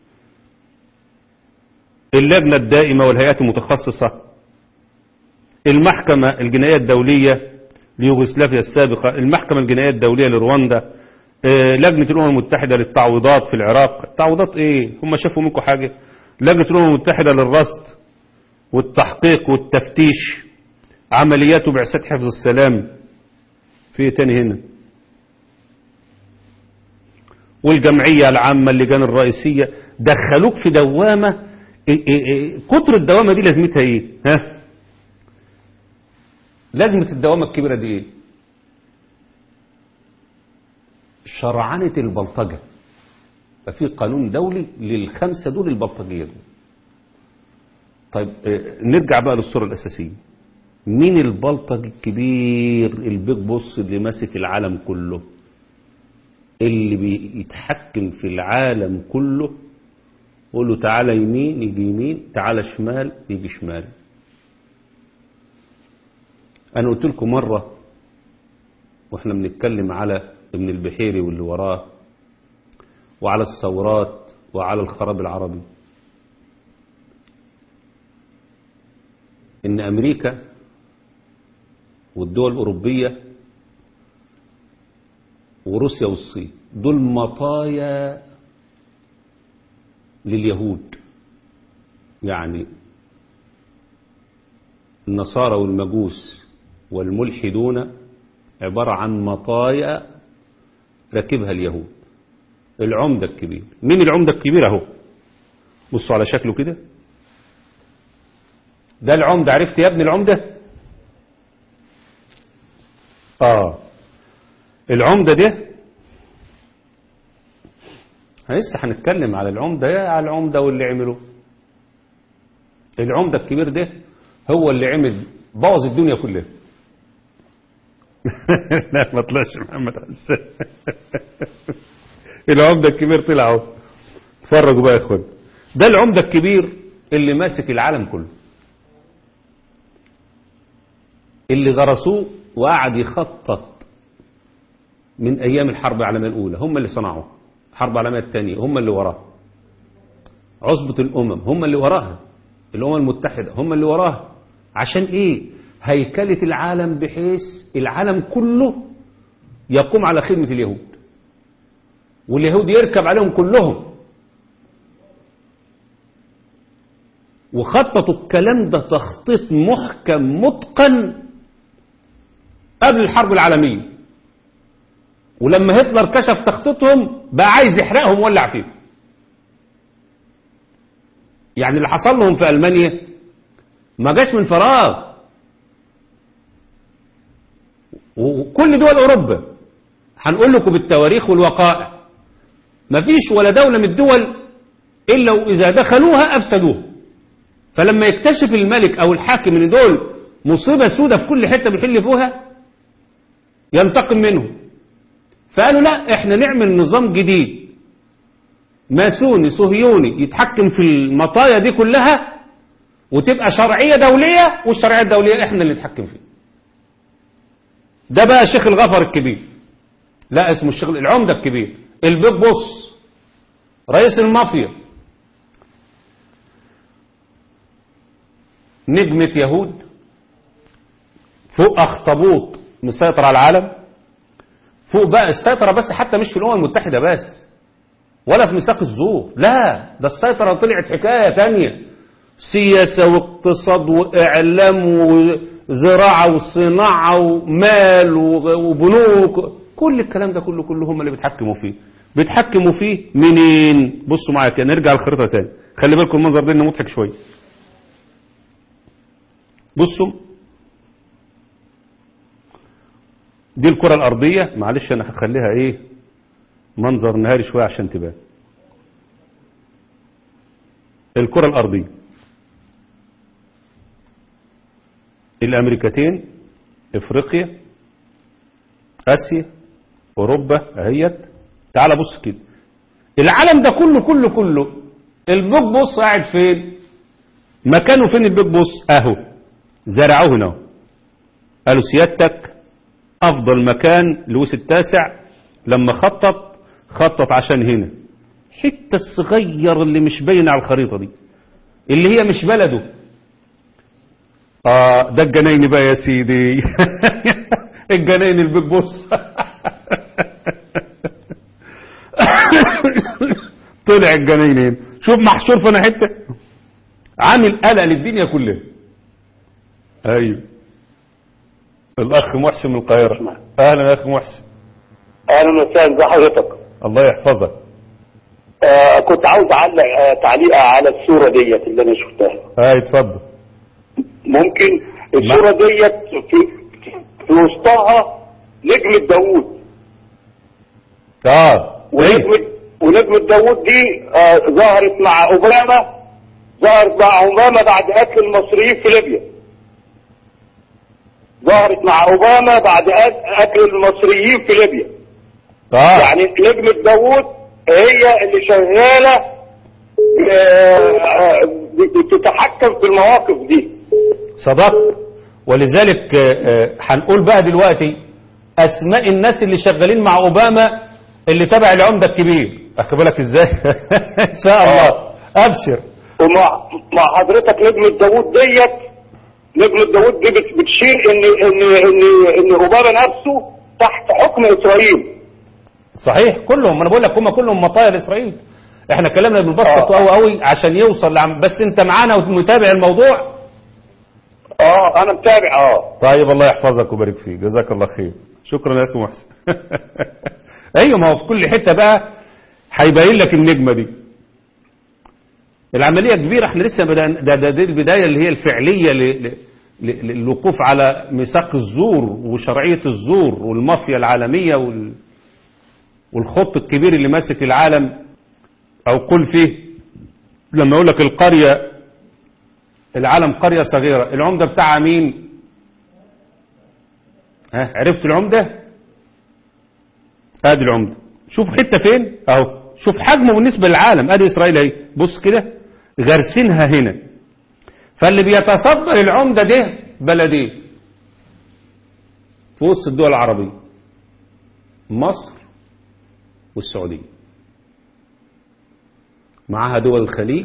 اللجنة الدائمة والهيئات المتخصصة المحكمة الجنائية الدولية ليوغوسلافيا السابقة المحكمة الجنائية الدولية لرواندا آه، لجنة الأمم المتحدة للتعويضات في العراق تعويضات ايه هم شافوا منكم حاجة لجنة الأمم المتحدة للرصد والتحقيق والتفتيش عمليات وبعثات حفظ السلام في ايه تاني هنا والجمعية العامة اللجان الرئيسية دخلوك في دوامة إيه إيه إيه كتر الدوامة دي لازمتها ايه ها لازمة الدوامة الكبيرة دي ايه شرعنة البلطجة ففي قانون دولي للخمسة دول البلطجية دول طيب إيه، نرجع بقى للصورة الأساسية مين البلطج الكبير البيج بوس اللي ماسك العالم كله اللي بيتحكم في العالم كله قول له تعالى يمين يجي يمين تعالى شمال يجي شمال انا قلت لكم مرة واحنا بنتكلم على ابن البحيري واللي وراه وعلى الثورات وعلى الخراب العربي ان امريكا والدول الأوروبية وروسيا والصين دول مطايا لليهود يعني النصارى والمجوس والملحدون عبارة عن مطايا ركبها اليهود العمدة الكبير مين العمدة الكبير اهو بصوا على شكله كده ده العمدة عرفت يا ابني العمدة اه العمدة ده لسه هنتكلم على العمدة يا على العمدة واللي عمله العمدة الكبير ده هو اللي عمل بوظ الدنيا كلها لا ما طلعش محمد حسان العمدة الكبير طلع اهو اتفرجوا بقى يا اخوان ده العمدة الكبير اللي ماسك العالم كله اللي غرسوه وقعد يخطط من ايام الحرب العالميه الاولى هم اللي صنعوه الحرب العالميه الثانيه هم اللي وراها عصبه الامم هم اللي وراها الامم المتحده هم اللي وراها عشان ايه هيكله العالم بحيث العالم كله يقوم على خدمه اليهود واليهود يركب عليهم كلهم وخططوا الكلام ده تخطيط محكم متقن قبل الحرب العالمية ولما هتلر كشف تخطيطهم بقى عايز يحرقهم وولع فيهم يعني اللي حصل لهم في ألمانيا ما جاش من فراغ وكل دول أوروبا هنقول لكم بالتواريخ والوقائع ما فيش ولا دولة من الدول إلا وإذا دخلوها أفسدوها فلما يكتشف الملك أو الحاكم ان دول مصيبة سودة في كل حتة بيحل فيها ينتقم منهم فقالوا لا احنا نعمل نظام جديد ماسوني صهيوني يتحكم في المطايا دي كلها وتبقى شرعية دولية والشرعية الدولية احنا اللي نتحكم فيها ده بقى شيخ الغفر الكبير لا اسمه الشيخ العمدة الكبير البيب بص رئيس المافيا نجمة يهود فوق اخطبوط مسيطر على العالم فوق بقى السيطرة بس حتى مش في الأمم المتحدة بس ولا في ميثاق الزور لا ده السيطرة طلعت حكاية تانية سياسة واقتصاد وإعلام وزراعة وصناعة ومال وبنوك كل الكلام ده كله كله هم اللي بيتحكموا فيه بيتحكموا فيه منين بصوا معايا كده نرجع الخريطة تاني خلي بالكم المنظر ده انه مضحك شوية بصوا دي الكرة الأرضية معلش أنا هخليها إيه منظر نهاري شوية عشان تبان الكرة الأرضية الأمريكتين إفريقيا آسيا أوروبا أهيت تعال بص كده العالم ده كله كله كله البيج بص قاعد فين مكانه فين البيج بص أهو زرعوه هنا قالوا سيادتك أفضل مكان لويس التاسع لما خطط خطط عشان هنا حتة الصغير اللي مش باين على الخريطة دي اللي هي مش بلده آه ده الجناين بقى يا سيدي الجناين البيج بص طلع الجناينين شوف محشور في حته عامل قلق للدنيا كلها ايوه الاخ محسن من القاهره اهلا يا اخ محسن اهلا وسهلا ازي حضرتك الله يحفظك آه كنت عاوز اعلق آه تعليقه على الصوره ديت اللي انا شفتها اه اتفضل ممكن الصوره ديت في في وسطها نجمه داوود اه ونجمه ونجمه داوود دي آه ظهرت مع اوباما ظهرت مع اوباما بعد قتل المصريين في ليبيا ظهرت مع اوباما بعد قتل المصريين في ليبيا اه يعني نجمة داوود هي اللي شغالة آه، بتتحكم في المواقف دي صدقت ولذلك آه، آه، هنقول بقى دلوقتي اسماء الناس اللي شغالين مع اوباما اللي تبع العمده الكبير اخد بالك ازاي ان شاء الله ابشر ومع مع حضرتك نجمة داوود ديت نجمة داوود دي بت- بتشير ان ان ان ان اوباما نفسه تحت حكم اسرائيل صحيح كلهم ما انا بقول لك هم كلهم مطايا لاسرائيل احنا كلامنا بنبسط آه. قوي قوي عشان يوصل لعم بس انت معانا ومتابع الموضوع اه انا متابع اه طيب الله يحفظك ويبارك فيك جزاك الله خير شكرا يا اخي محسن ايوه ما هو في كل حته بقى هيبين لك النجمه دي العمليه كبيره احنا لسه بدأنا ده, ده دي البدايه اللي هي الفعليه ل- ل- ل- للوقوف على ميثاق الزور وشرعيه الزور والمافيا العالميه وال والخط الكبير اللي ماسك العالم او قل فيه لما يقول لك القريه العالم قريه صغيره العمده بتاعها مين ها عرفت العمدة ادي العمدة شوف حتة فين اهو شوف حجمه بالنسبة للعالم ادي اسرائيل اهي بص كده غرسينها هنا فاللي بيتصدر العمدة ده بلدين في وسط الدول العربية مصر والسعودية معها دول الخليج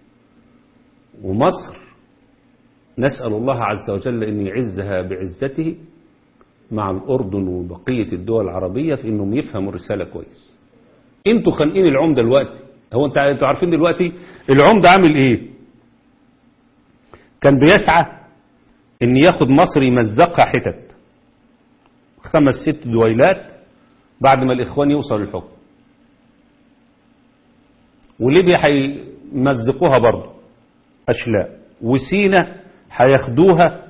ومصر نسأل الله عز وجل أن يعزها بعزته مع الأردن وبقية الدول العربية في أنهم يفهموا الرسالة كويس انتوا خانقين العمدة دلوقتي هو انت انتوا عارفين دلوقتي العمدة عامل ايه كان بيسعى ان ياخد مصر يمزقها حتت خمس ست دويلات بعد ما الإخوان يوصل للحكم وليبيا هيمزقوها برضه أشلاء وسينا هياخدوها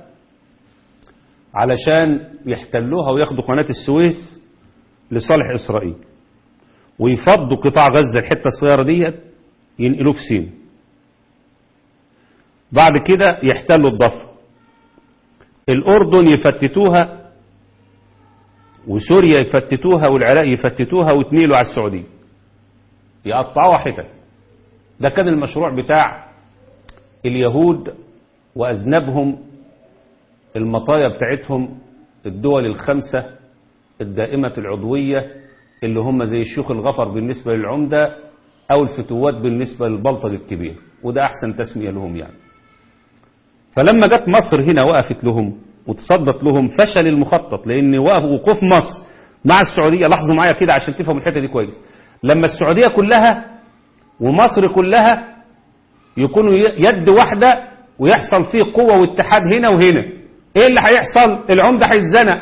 علشان يحتلوها وياخدوا قناة السويس لصالح إسرائيل ويفضوا قطاع غزة الحتة الصغيرة دي ينقلوه في سينا بعد كده يحتلوا الضفة الأردن يفتتوها وسوريا يفتتوها والعراق يفتتوها وتميلوا على السعودية يقطعوها حتت ده كان المشروع بتاع اليهود وأذنبهم المطايا بتاعتهم الدول الخمسة الدائمة العضوية اللي هم زي الشيوخ الغفر بالنسبة للعمدة أو الفتوات بالنسبة للبلطج الكبير وده أحسن تسمية لهم يعني فلما جت مصر هنا وقفت لهم وتصدت لهم فشل المخطط لأن وقف وقوف مصر مع السعودية لاحظوا معايا كده عشان تفهموا الحتة دي كويس لما السعودية كلها ومصر كلها يكونوا يد واحدة ويحصل فيه قوة واتحاد هنا وهنا ايه اللي هيحصل العمدة هيتزنق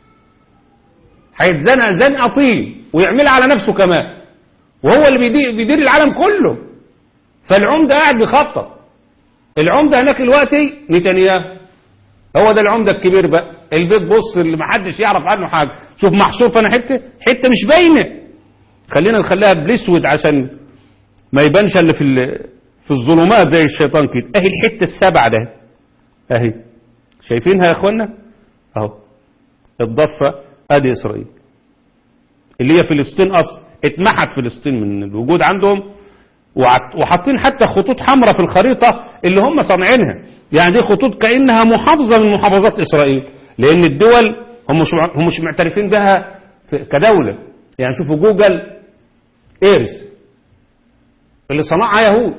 هيتزنق زنقة طين ويعملها على نفسه كمان وهو اللي بيدير, بيدير العالم كله فالعمدة قاعد بيخطط العمدة هناك دلوقتي نتنياهو هو ده العمدة الكبير بقى البيت بص اللي محدش يعرف عنه حاجة شوف محشور فانا حتة حتة مش باينة خلينا نخليها بالاسود عشان ما يبانش اللي في في الظلمات زي الشيطان كده اهي الحتة السبعة ده اهي شايفينها يا اخوانا اهو الضفة ادي اسرائيل اللي هي فلسطين اصلا اتمحت فلسطين من الوجود عندهم وحاطين حتى خطوط حمراء في الخريطة اللي هم صانعينها يعني دي خطوط كأنها محافظة من محافظات إسرائيل لأن الدول هم مش هم مش معترفين بها كدولة يعني شوفوا جوجل ايرس اللي صنعها يهود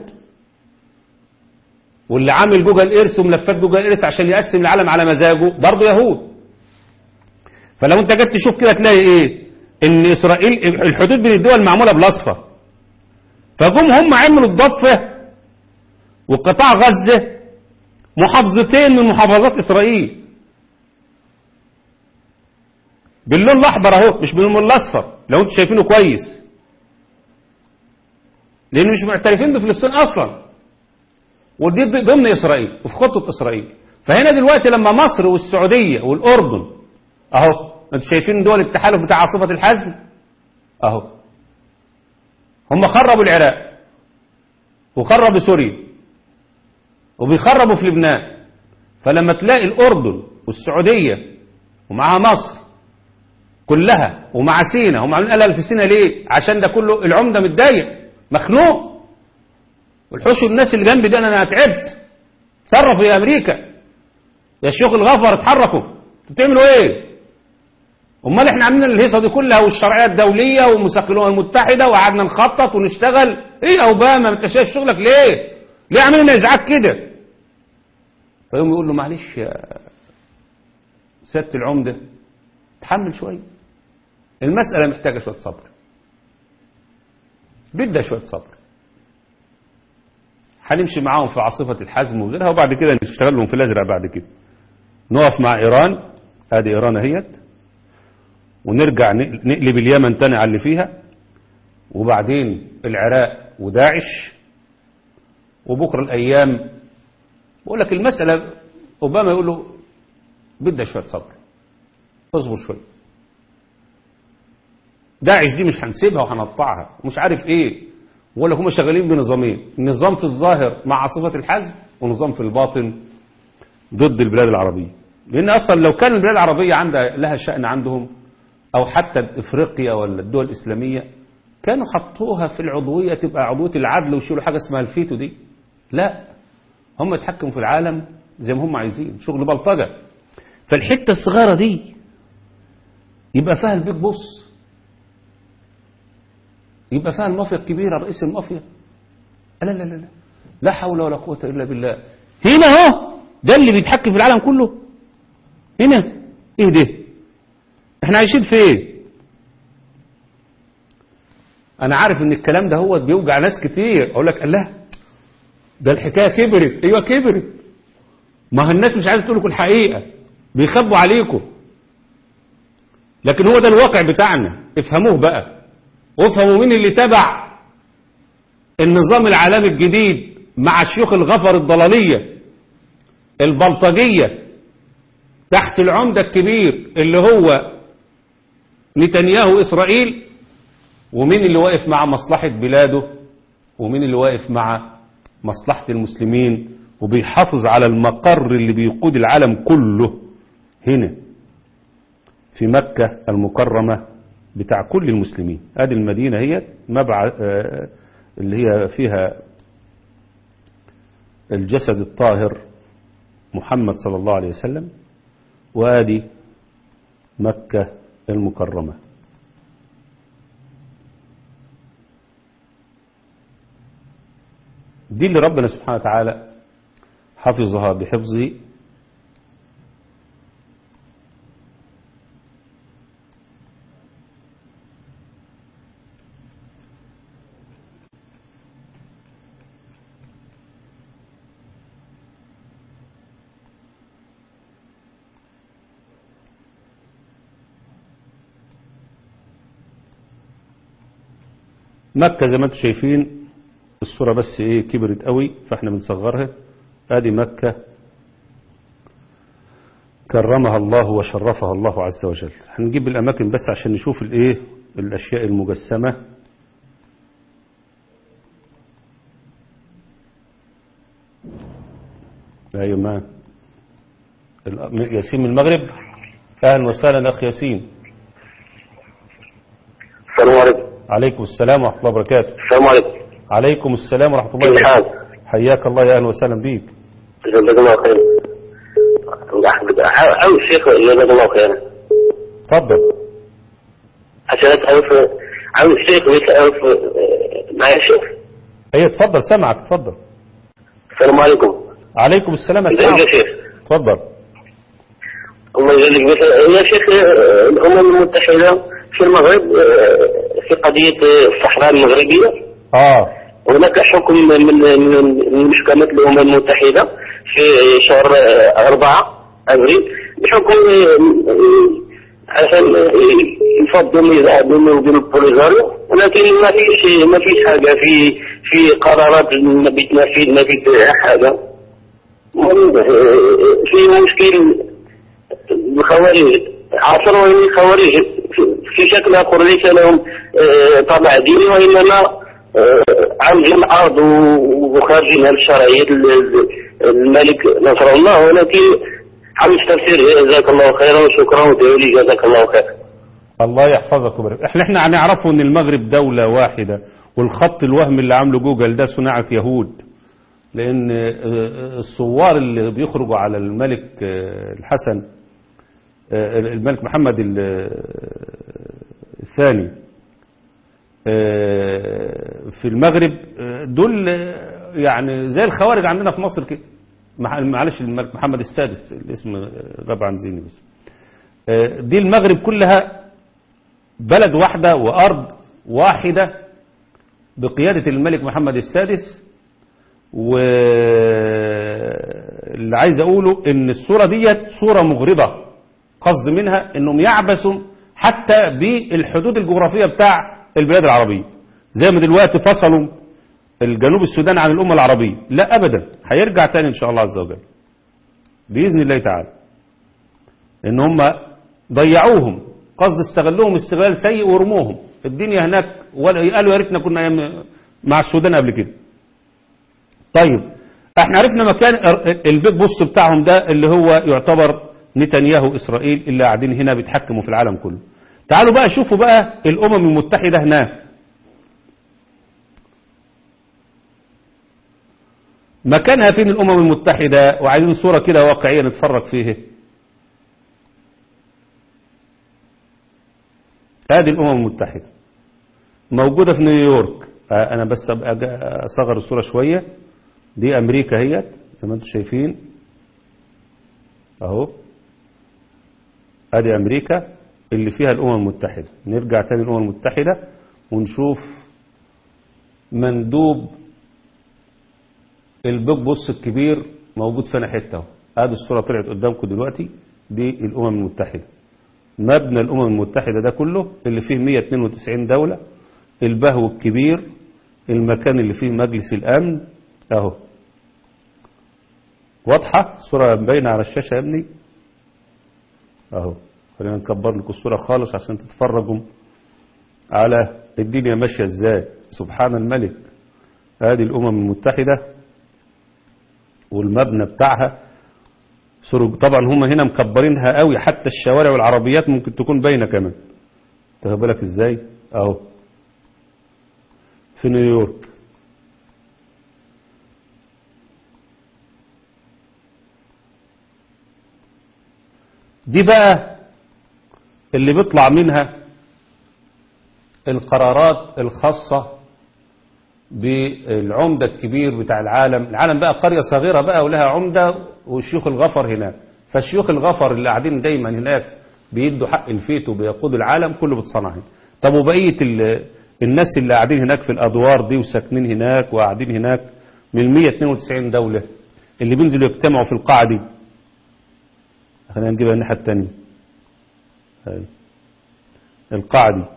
واللي عامل جوجل ايرس وملفات جوجل ايرس عشان يقسم العالم على مزاجه برضه يهود فلو انت جيت تشوف كده تلاقي ايه ان اسرائيل الحدود بين الدول معموله بالاصفر فجم هم عملوا الضفه وقطاع غزه محافظتين من محافظات اسرائيل باللون الاحمر اهو مش باللون الاصفر لو انتوا شايفينه كويس لان مش معترفين بفلسطين اصلا ودي ضمن اسرائيل وفي خطه اسرائيل فهنا دلوقتي لما مصر والسعوديه والاردن اهو انتوا شايفين دول التحالف بتاع عاصفه الحزم اهو هم خربوا العراق وخربوا سوريا وبيخربوا في لبنان فلما تلاقي الأردن والسعودية ومعها مصر كلها ومع سينا هم عاملين قلق في سينا ليه عشان ده كله العمدة متضايق مخنوق والحوش الناس اللي جنبي ده انا تعبت تصرفوا يا امريكا يا الشيوخ الغفر اتحركوا بتعملوا ايه امال احنا عاملين الهيصه دي كلها والشرعيه الدوليه والمساق الامم المتحده وقعدنا نخطط ونشتغل ايه يا اوباما انت شايف شغلك ليه ليه عاملين ازعاج كده فيقوم يقول له معلش يا سياده العمده تحمل شويه المساله محتاجه شويه صبر بدها شويه صبر هنمشي معاهم في عاصفه الحزم وغيرها وبعد كده نشتغل لهم في الازرق بعد كده نقف مع ايران ادي ايران اهيت ونرجع نقلب اليمن تاني على اللي فيها وبعدين العراق وداعش وبكرة الأيام بقول لك المسألة أوباما يقول له بدها شوية صبر اصبر شوية داعش دي مش هنسيبها وهنقطعها ومش عارف ايه بقول لك هم شغالين بنظامين نظام في الظاهر مع عاصفة الحزم ونظام في الباطن ضد البلاد العربية لأن أصلا لو كان البلاد العربية عندها لها شأن عندهم أو حتى إفريقيا ولا الدول الإسلامية كانوا حطوها في العضوية تبقى عضوية العدل ويشيلوا حاجة اسمها الفيتو دي لا هم يتحكموا في العالم زي ما هم عايزين شغل بلطجة فالحتة الصغيرة دي يبقى فيها البيج بص يبقى فيها المافيا الكبيرة رئيس المافيا لا لا لا لا لا حول ولا قوة إلا بالله هنا اهو ده اللي بيتحكم في العالم كله هنا ايه ده احنا عايشين فين انا عارف ان الكلام ده هو بيوجع ناس كتير اقول لك الله ده الحكايه كبرت ايوه كبرت ما هو الناس مش عايزه تقول لكم الحقيقه بيخبوا عليكم لكن هو ده الواقع بتاعنا افهموه بقى وافهموا مين اللي تبع النظام العالمي الجديد مع شيوخ الغفر الضلالية البلطجية تحت العمدة الكبير اللي هو نتنياهو إسرائيل ومين اللي واقف مع مصلحة بلاده ومين اللي واقف مع مصلحة المسلمين وبيحافظ على المقر اللي بيقود العالم كله هنا في مكة المكرمة بتاع كل المسلمين ادي المدينة هي مبع آه، اللي هي فيها الجسد الطاهر محمد صلى الله عليه وسلم وادي مكة المكرمة دي اللي ربنا سبحانه وتعالى حفظها بحفظه مكة زي ما انتم شايفين الصورة بس ايه كبرت قوي فاحنا بنصغرها ادي مكة كرمها الله وشرفها الله عز وجل هنجيب الاماكن بس عشان نشوف الايه الاشياء المجسمة ايوه ما ال- ياسين من المغرب اهلا وسهلا اخ ياسين السلام عليكم عليكم السلام ورحمة الله وبركاته السلام عليكم عليكم السلام ورحمة الله كيف الحال؟ وبركاته حياك الله يا أهلا وسهلا بيك جزاك الله خير عاوز الشيخ جزاك الله خير تفضل عشان تعرف عاوز الشيخ بيسأل معايا الشيخ ايه تفضل سامعك تفضل السلام عليكم عليكم السلام ازيك يا اسمعك شيخ تفضل الله يجزيك بخير يا شيخ آه، الأمم المتحدة في المغرب آه، في قضية آه، الصحراء المغربية اه هناك حكم من من من محكمة الأمم المتحدة في شهر آه، أربعة أبريل بحكم آه، آه، عشان آه، يفضوا ميزان بينه وبين البوليزاريو ولكن ما فيش ما فيش حاجة في في قرارات ما بتنفذ ما في حاجة آه، في مشكل الخوارج عاصروا الخوارج في شكل آخر ليس لهم آه، طابع ديني وإنما آه، عن الأرض وخارجين عن شرعية ال- ال- الملك نصر الله ولكن حمد تفسير جزاك الله خيرا وشكرا وتولي جزاك الله خيرا الله يحفظك ويبارك احنا احنا هنعرفه ان المغرب دولة واحدة والخط الوهم اللي عامله جوجل ده صناعة يهود لان آه، الثوار اللي بيخرجوا على الملك آه، الحسن آه، الملك محمد ال- آه، الثاني آه، في المغرب آه، دول آه، يعني زي الخوارج عندنا في مصر كده مع- معلش الملك محمد السادس الاسم آه، غاب عن ذهني بس آه، دي المغرب كلها بلد واحدة وأرض واحدة بقيادة الملك محمد السادس واللي عايز أقوله إن الصورة ديت صورة مغرضة قصد منها إنهم يعبثوا حتى بالحدود الجغرافية بتاع البلاد العربية زي ما دلوقتي فصلوا الجنوب السودان عن الأمة العربية لا أبدا هيرجع تاني إن شاء الله عز وجل بإذن الله تعالى إن هم ضيعوهم قصد استغلوهم استغلال سيء ورموهم الدنيا هناك ولا قالوا يا ريتنا كنا أيام مع السودان قبل كده طيب احنا عرفنا مكان البيت بص بتاعهم ده اللي هو يعتبر نتنياهو اسرائيل اللي قاعدين هنا بيتحكموا في العالم كله تعالوا بقى شوفوا بقى الامم المتحده هناك مكانها فين الامم المتحده وعايزين صوره كده واقعيه نتفرج فيها هذه الامم المتحده موجوده في نيويورك آه، انا بس أبقى أجا- اصغر الصوره شويه دي امريكا اهيت زي ما انتم شايفين اهو ادي امريكا اللي فيها الامم المتحده نرجع تاني الامم المتحده ونشوف مندوب البيج بوس الكبير موجود فينا حته اهو ادي الصوره طلعت قدامكم دلوقتي دي الامم المتحده مبنى الأمم المتحدة ده كله اللي فيه 192 دولة البهو الكبير المكان اللي فيه مجلس الأمن أهو واضحة الصورة باينة على الشاشة يا ابني أهو خلينا نكبر لكم الصورة خالص عشان تتفرجوا على الدنيا ماشية ازاي سبحان الملك هذه الأمم المتحدة والمبنى بتاعها سرج طبعا هم هنا مكبرينها قوي حتى الشوارع والعربيات ممكن تكون باينه كمان تاخد بالك ازاي اهو في نيويورك دي بقى اللي بيطلع منها القرارات الخاصة بالعمدة الكبير بتاع العالم العالم بقى قرية صغيرة بقى ولها عمدة وشيوخ الغفر هناك فالشيوخ الغفر اللي قاعدين دايما هناك بيدوا حق الفيت وبيقودوا العالم كله بتصنع هنا طب وبقية ال- الناس اللي قاعدين هناك في الأدوار دي وساكنين هناك وقاعدين هناك من 192 دولة اللي بينزلوا يجتمعوا في القاعة دي خلينا نجيبها الناحية التانية هاي. القاعة دي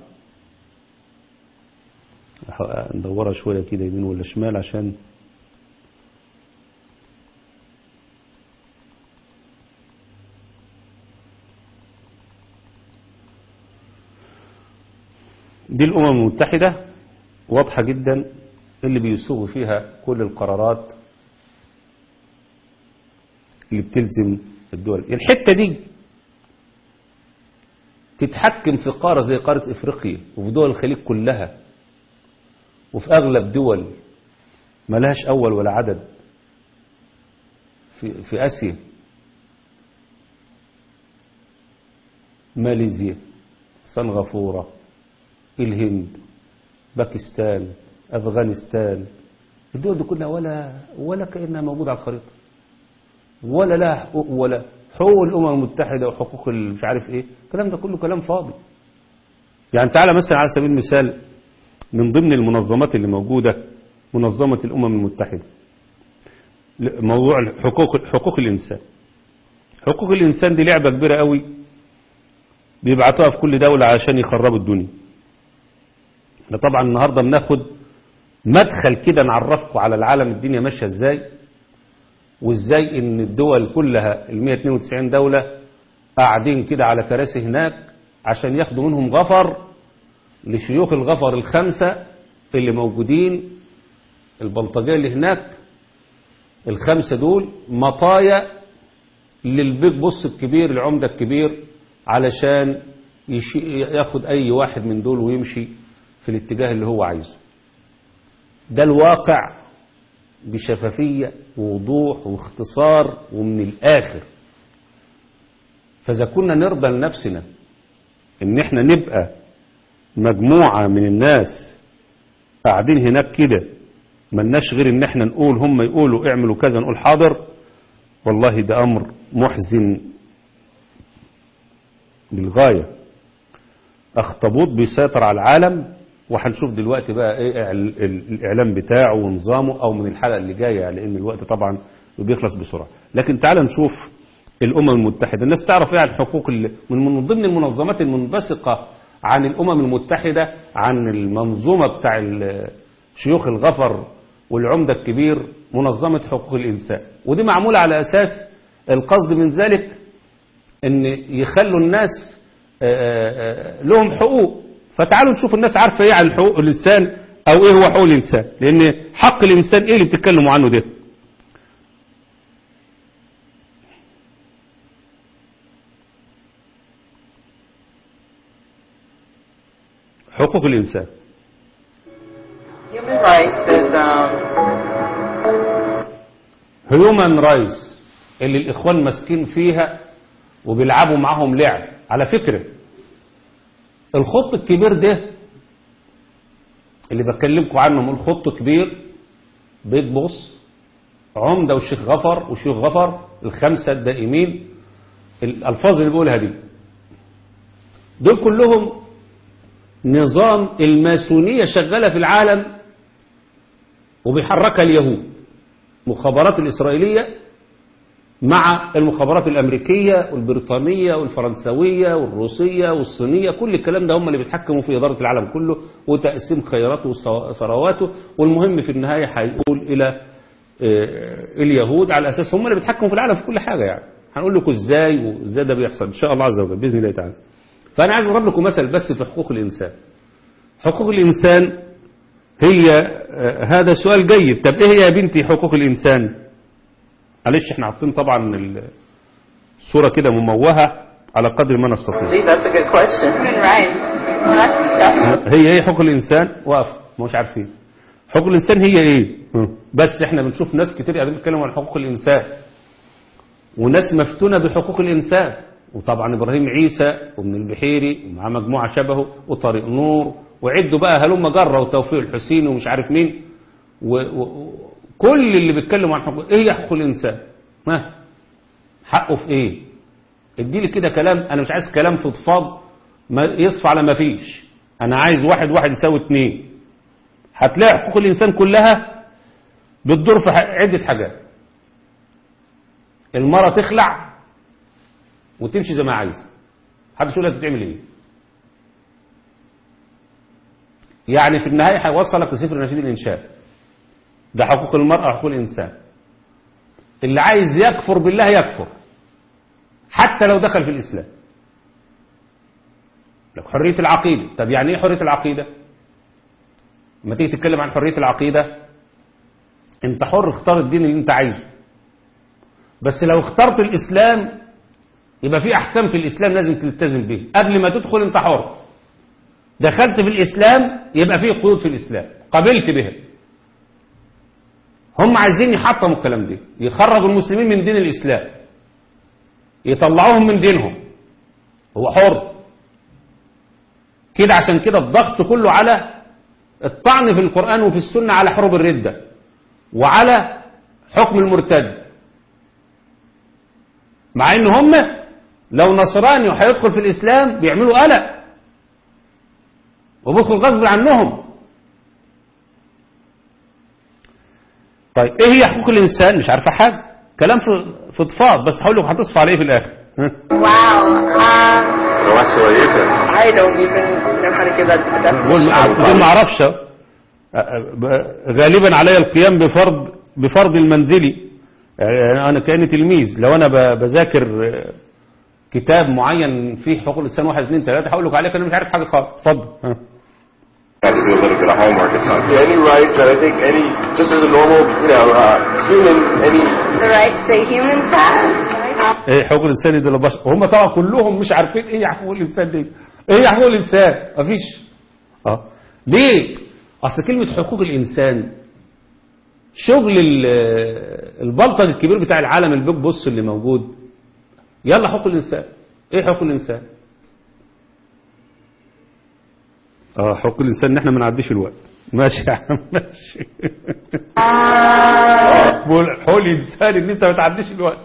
ندورها شوية كده يمين ولا شمال عشان دي الأمم المتحدة واضحة جدا اللي بيصوغ فيها كل القرارات اللي بتلزم الدول الحتة دي تتحكم في قارة زي قارة إفريقيا وفي دول الخليج كلها وفي أغلب دول ما لهاش أول ولا عدد في, في آسيا ماليزيا سنغافورة الهند باكستان أفغانستان الدول دي كلها ولا ولا كأنها موجودة على الخريطة ولا لها حقوق ولا حقوق الأمم المتحدة وحقوق ال- مش عارف إيه الكلام ده كله كلام فاضي يعني تعالى مثلا على سبيل المثال من ضمن المنظمات اللي موجودة منظمة الأمم المتحدة ل- موضوع حقوق حقوق الإنسان حقوق الإنسان دي لعبة كبيرة قوي بيبعتوها في كل دولة عشان يخربوا الدنيا احنا طبعا النهاردة بناخد مدخل كده نعرفكم على العالم الدنيا ماشية ازاي وازاي ان الدول كلها ال 192 دولة قاعدين كده على كراسي هناك عشان ياخدوا منهم غفر لشيوخ الغفر الخمسة اللي موجودين البلطجية اللي هناك الخمسة دول مطايا للبيج بص الكبير العمدة الكبير علشان يشي ياخد أي واحد من دول ويمشي في الاتجاه اللي هو عايزه ده الواقع بشفافية ووضوح واختصار ومن الآخر فإذا كنا نرضى لنفسنا إن إحنا نبقى مجموعة من الناس قاعدين هناك كده ملناش غير إن إحنا نقول هم يقولوا اعملوا كذا نقول حاضر والله ده أمر محزن للغاية أخطبوط بيسيطر على العالم وهنشوف دلوقتي بقى ايه ال- ال- الاعلام بتاعه ونظامه او من الحلقه اللي جايه لان الوقت طبعا بيخلص بسرعه لكن تعال نشوف الامم المتحده الناس تعرف ايه عن حقوق ال- من من ضمن المنظمات المنبثقه عن الامم المتحده عن المنظومه بتاع ال- شيوخ الغفر والعمده الكبير منظمه حقوق الانسان ودي معموله على اساس القصد من ذلك ان يخلوا الناس آه، آه، لهم حقوق فتعالوا نشوف الناس عارفه ايه عن حقوق الانسان او ايه هو حقوق الانسان لان حق الانسان ايه اللي بتتكلموا عنه ده حقوق الانسان Human rights is um, هيومن رايتس اللي الاخوان ماسكين فيها وبيلعبوا معاهم لعب على فكره الخط الكبير ده اللي بكلمكم عنه من الخط كبير بيت بص عمدة والشيخ غفر وشيخ غفر الخمسة الدائمين الألفاظ اللي بقولها دي دول كلهم نظام الماسونية شغالة في العالم وبيحركها اليهود مخابرات الإسرائيلية مع المخابرات الأمريكية والبريطانية والفرنسوية والروسية والصينية كل الكلام ده هم اللي بيتحكموا في إدارة العالم كله وتقسيم خيراته وثرواته والمهم في النهاية هيقول إلى آه، اليهود على أساس هم اللي بيتحكموا في العالم في كل حاجة يعني هنقول لكم إزاي وإزاي ده بيحصل إن شاء الله عز وجل بإذن الله تعالى فأنا عايز أضرب لكم مثل بس في حقوق الإنسان حقوق الإنسان هي آه، هذا سؤال جيد طب إيه هي يا بنتي حقوق الإنسان معلش احنا حاطين طبعا الصورة كده مموهة على قدر ما نستطيع Gee, that's a good question. Right. Well, that's, that's هي ايه حقوق الانسان واقف مش عارفين حقوق الانسان هي ايه بس احنا بنشوف ناس كتير قاعدين بيتكلموا عن حقوق الانسان وناس مفتونة بحقوق الانسان وطبعا ابراهيم عيسى وابن البحيري ومعاه مجموعة شبهه وطارق نور وعدوا بقى هلم جرة وتوفيق الحسين ومش عارف مين وكل اللي بيتكلموا عن حقوق ايه هي حقوق الانسان ما حقه في ايه اديلي كده كلام انا مش عايز كلام فضفاض ما يصفى على ما فيش انا عايز واحد واحد يساوي اتنين هتلاقي حقوق الانسان كلها بتدور في ح- عدة حاجات المرأة تخلع وتمشي زي ما عايزة محدش يقول لك بتعمل ايه يعني في النهاية هيوصلك لصفر نشيد الإنشاء ده حقوق المرأة وحقوق الإنسان اللي عايز يكفر بالله يكفر حتى لو دخل في الإسلام لك حرية العقيدة طب يعني ايه حرية العقيدة لما تيجي تتكلم عن حرية العقيدة انت حر اختار الدين اللي انت عايزه بس لو اخترت الإسلام يبقى في أحكام في الإسلام لازم تلتزم به قبل ما تدخل انت حر دخلت في الإسلام يبقى في قيود في الإسلام قبلت بها هم عايزين يحطموا الكلام ده يخرجوا المسلمين من دين الإسلام يطلعوهم من دينهم هو حر كده عشان كده الضغط كله على الطعن في القرآن وفي السنة على حروب الردة وعلى حكم المرتد مع ان هم لو نصراني وهيدخل في الإسلام بيعملوا قلق وبيدخل غصب عنهم طيب ايه هي حقوق الانسان مش عارفه حاجه كلام في فضفاض بس هقول لك هتصفى على ايه في الاخر ها؟ wow. Uh, I don't even know how to give that a بقول definition. بقول ما اعرفش أ- أ- ب- غالبا علي القيام بفرض بفرض المنزلي يعني انا كاني تلميذ لو انا ب- بذاكر آه، كتاب معين فيه حقوق الانسان واحد اثنين ثلاثه هقول لك عليه انا مش عارف حاجه خالص اتفضل ها. have to do a little bit of homework or something. Any rights that I think any, just as a normal, you know, uh, human, any The rights that humans have. ايه حقوق الانسان دي للبشر هم طبعا كلهم مش عارفين ايه حقوق الانسان دي ايه حقوق الانسان مفيش اه ليه اصل كلمه حقوق الانسان شغل ال- البلطج الكبير بتاع العالم البيج بص اللي موجود يلا حقوق الانسان ايه حقوق الانسان اه حقوق الانسان ان احنا ما نعديش الوقت ماشي يا عم ماشي بقول حقوق الانسان ان انت ما تعديش الوقت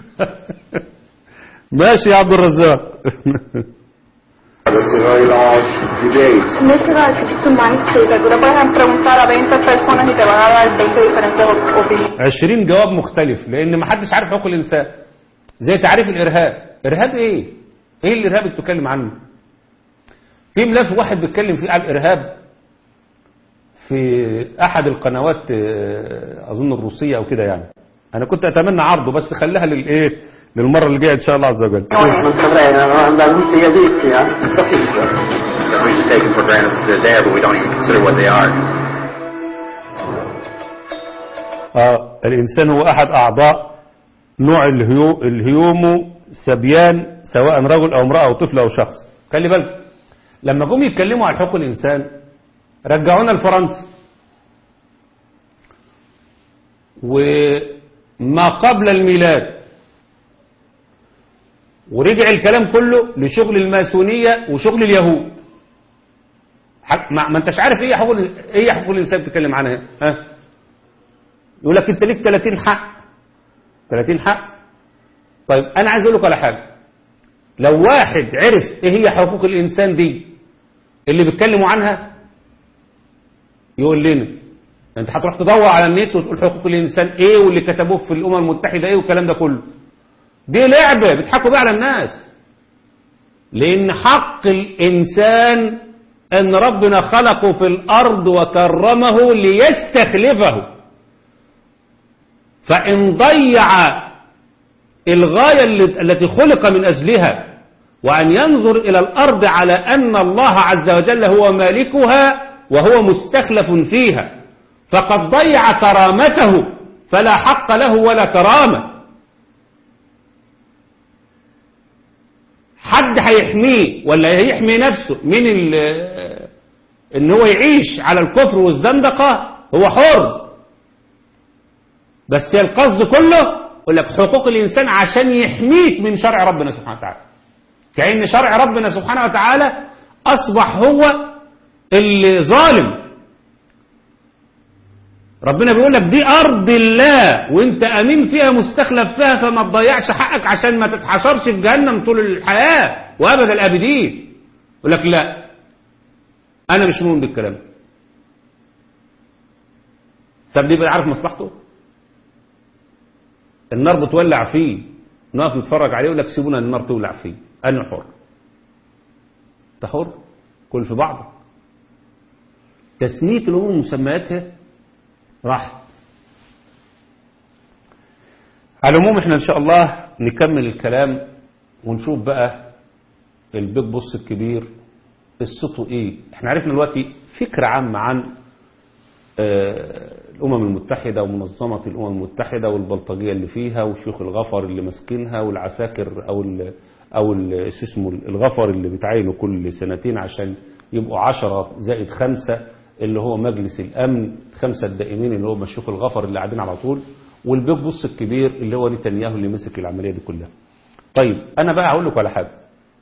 ماشي يا عبد الرزاق that's a very large debate. Mr. Architect Mike Taylor, tú le puedes preguntar a 20 personas y te van a dar 20 diferentes op- opiniones. 20 جواب مختلف لان ما حدش عارف حقوق الانسان زي تعريف الارهاب ارهاب ايه ايه الارهاب اللي بتتكلم عنه في ملف واحد بيتكلم فيه عن الارهاب في احد القنوات آه، اظن الروسيه او كده يعني انا كنت اتمنى عرضه بس خليها للايه للمره اللي جايه ان شاء الله عز وجل that we just take them for granted that they're there, but we don't even consider what they are. آه الإنسان هو أحد أعضاء نوع الهيو الهيومو سبيان سواء رجل أو امرأة أو طفل أو شخص خلي بالك لما جم يتكلموا عن حقوق الإنسان رجعونا لفرنسا وما قبل الميلاد ورجع الكلام كله لشغل الماسونية وشغل اليهود حق- ما, ما انتش عارف ايه حقوق ايه حقوق الانسان بتتكلم عنها ها يقول لك انت ليك 30 حق 30 حق طيب انا عايز اقول لك على حاجه لو واحد عرف ايه هي حقوق الانسان دي اللي بيتكلموا عنها يقول لنا انت هتروح تدور على النت وتقول حقوق الانسان ايه واللي كتبوه في الامم المتحده ايه والكلام ده كله دي لعبة بيضحكوا بيها على الناس لأن حق الإنسان أن ربنا خلقه في الأرض وكرمه ليستخلفه فإن ضيع الغاية التي خلق من أجلها وأن ينظر إلى الأرض على أن الله عز وجل هو مالكها وهو مستخلف فيها فقد ضيع كرامته فلا حق له ولا كرامة حد هيحميه ولا هيحمي نفسه من ان هو يعيش على الكفر والزندقة هو حر بس القصد كله يقول لك حقوق الإنسان عشان يحميك من شرع ربنا سبحانه وتعالى كأن شرع ربنا سبحانه وتعالى أصبح هو اللي ظالم ربنا بيقول لك دي أرض الله وانت أمين فيها مستخلف فيها فما تضيعش حقك عشان ما تتحشرش في جهنم طول الحياة وأبد الآبدين يقول لك لا أنا مش مؤمن بالكلام طب ليه بقى عارف مصلحته النار بتولع فيه نقف نتفرج عليه يقول لك سيبونا النار تولع فيه أنا حر انت حر كل في بعض تسمية الأمور مسمياتها راحت على العموم احنا ان شاء الله نكمل الكلام ونشوف بقى البيج بوس الكبير قصته ايه احنا عرفنا دلوقتي فكرة عامة عن آه الامم المتحدة ومنظمة الامم المتحدة والبلطجية اللي فيها وشيوخ الغفر اللي ماسكينها والعساكر او ال او ال اسمه الغفر اللي بيتعينوا كل سنتين عشان يبقوا عشرة زائد خمسة اللي هو مجلس الأمن خمسة الدائمين اللي هو مشوخ الغفر اللي قاعدين على طول والبيج بص الكبير اللي هو نتنياهو اللي مسك العملية دي كلها طيب أنا بقى هقول لك على حاجة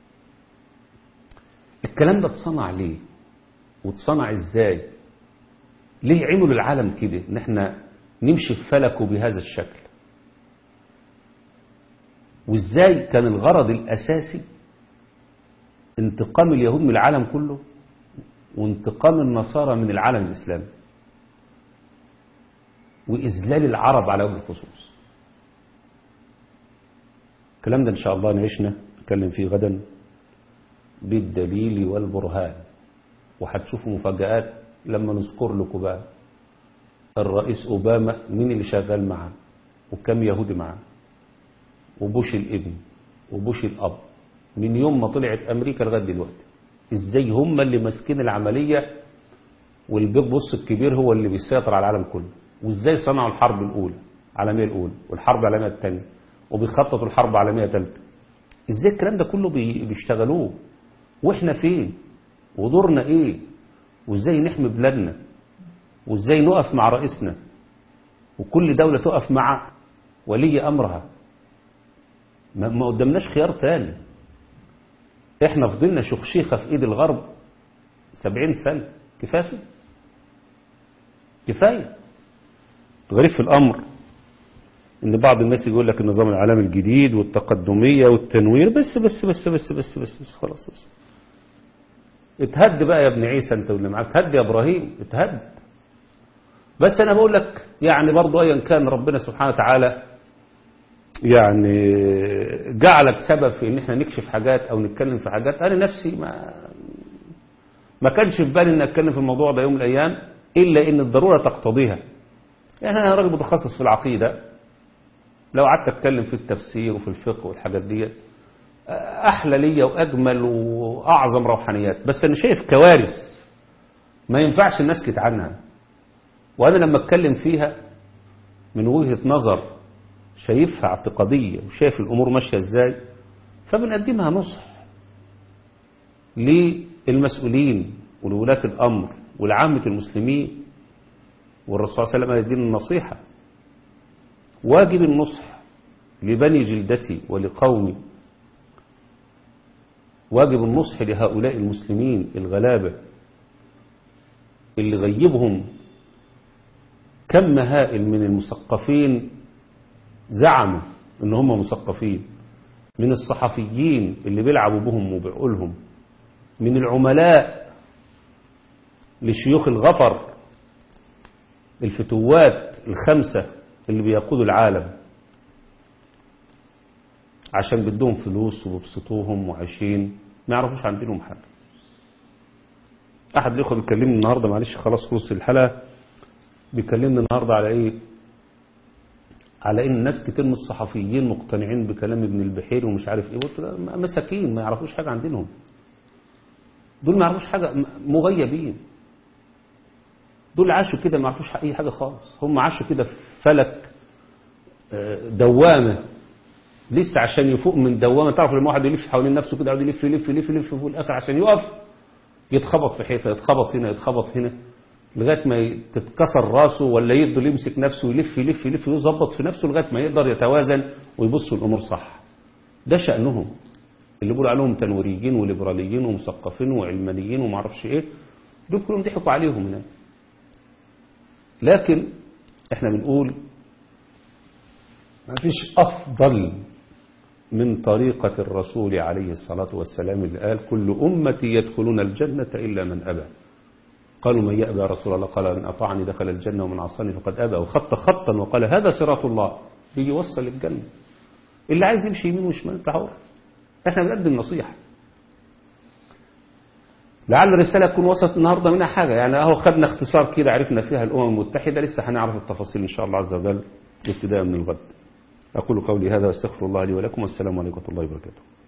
الكلام ده اتصنع ليه واتصنع ازاي ليه عملوا العالم كده ان احنا نمشي في فلكه بهذا الشكل وازاي كان الغرض الأساسي انتقام اليهود من العالم كله وانتقام النصارى من العالم الإسلامي وإذلال العرب على وجه الخصوص الكلام ده إن شاء الله نعيشنا نتكلم فيه غدا بالدليل والبرهان وهتشوفوا مفاجآت لما نذكر لكم بقى الرئيس أوباما مين اللي شغال معاه وكم يهودي معاه وبوش الابن وبوش الأب من يوم ما طلعت أمريكا لغاية دلوقتي ازاي هم اللي ماسكين العملية والبيج بص الكبير هو اللي بيسيطر على العالم كله وازاي صنعوا الحرب الأولى العالمية الأولى والحرب العالمية الثانية وبيخططوا الحرب العالمية الثالثة ازاي الكلام ده كله بيشتغلوه واحنا فين ودورنا ايه وازاي نحمي بلادنا وازاي نقف مع رئيسنا وكل دولة تقف مع ولي أمرها ما قدامناش خيار تاني احنا فضلنا شخشيخة في ايد الغرب سبعين سنة كفاية كفاية غريب في الامر ان بعض الناس يقول لك النظام العالمي الجديد والتقدمية والتنوير بس بس بس بس بس بس, بس خلاص بس اتهد بقى يا ابن عيسى انت واللي معاك اتهد يا ابراهيم اتهد بس انا بقول لك يعني برضو ايا كان ربنا سبحانه وتعالى يعني جعلك سبب في ان احنا نكشف حاجات او نتكلم في حاجات انا نفسي ما ما كانش في بالي ان اتكلم في الموضوع ده يوم من الايام الا ان الضروره تقتضيها يعني انا راجل متخصص في العقيده لو قعدت اتكلم في التفسير وفي الفقه والحاجات دي احلى ليا واجمل واعظم روحانيات بس انا شايف كوارث ما ينفعش نسكت عنها وانا لما اتكلم فيها من وجهه نظر شايفها اعتقادية وشايف الأمور ماشية ازاي فبنقدمها نصح للمسؤولين ولولاة الأمر ولعامة المسلمين والرسول صلى الله عليه وسلم يدين النصيحة واجب النصح لبني جلدتي ولقومي واجب النصح لهؤلاء المسلمين الغلابة اللي غيبهم كم هائل من المثقفين زعموا ان هم مثقفين من الصحفيين اللي بيلعبوا بهم وبعقولهم من العملاء لشيوخ الغفر الفتوات الخمسة اللي بيقودوا العالم عشان بدهم فلوس وبيبسطوهم وعايشين ما يعرفوش عن دينهم حاجة أحد الإخوة بيكلمني النهاردة معلش خلاص خلص الحلقة بيكلمني النهاردة على إيه على إن ناس كتير من الصحفيين مقتنعين بكلام ابن البحير ومش عارف إيه قلت له مساكين ما يعرفوش حاجة عن دينهم دول ما يعرفوش حاجة مغيبين دول عاشوا كده ما يعرفوش أي حاجة خالص هم عاشوا كده في فلك دوامة لسه عشان يفوق من دوامة تعرف لما واحد يلف حوالين نفسه كده يقعد يلف يلف يلف يلف وفي الآخر عشان يقف يتخبط في حيطة يتخبط هنا يتخبط هنا لغاية ما تتكسر راسه ولا يفضل يمسك نفسه يلف يلف يلف ويظبط في نفسه لغاية ما يقدر يتوازن ويبص الأمور صح ده شأنهم اللي بيقولوا عليهم تنوريين وليبراليين ومثقفين وعلمانيين وما اعرفش ايه دول كلهم ضحكوا عليهم هنا لكن احنا بنقول ما فيش أفضل من طريقة الرسول عليه الصلاة والسلام اللي قال كل أمتي يدخلون الجنة إلا من أبى قالوا من يأبى يا رسول الله قال من أطاعني دخل الجنة ومن عصاني فقد أبى وخط خطا وقال هذا صراط الله يجي يوصل للجنة اللي عايز يمشي يمين وشمال انت حر احنا بنقدم نصيحة لعل الرسالة تكون وصلت النهاردة منها حاجة يعني اهو خدنا اختصار كده عرفنا فيها الأمم المتحدة لسه هنعرف التفاصيل إن شاء الله عز وجل ابتداء من الغد أقول قولي هذا واستغفر الله لي ولكم والسلام عليكم ورحمة الله وبركاته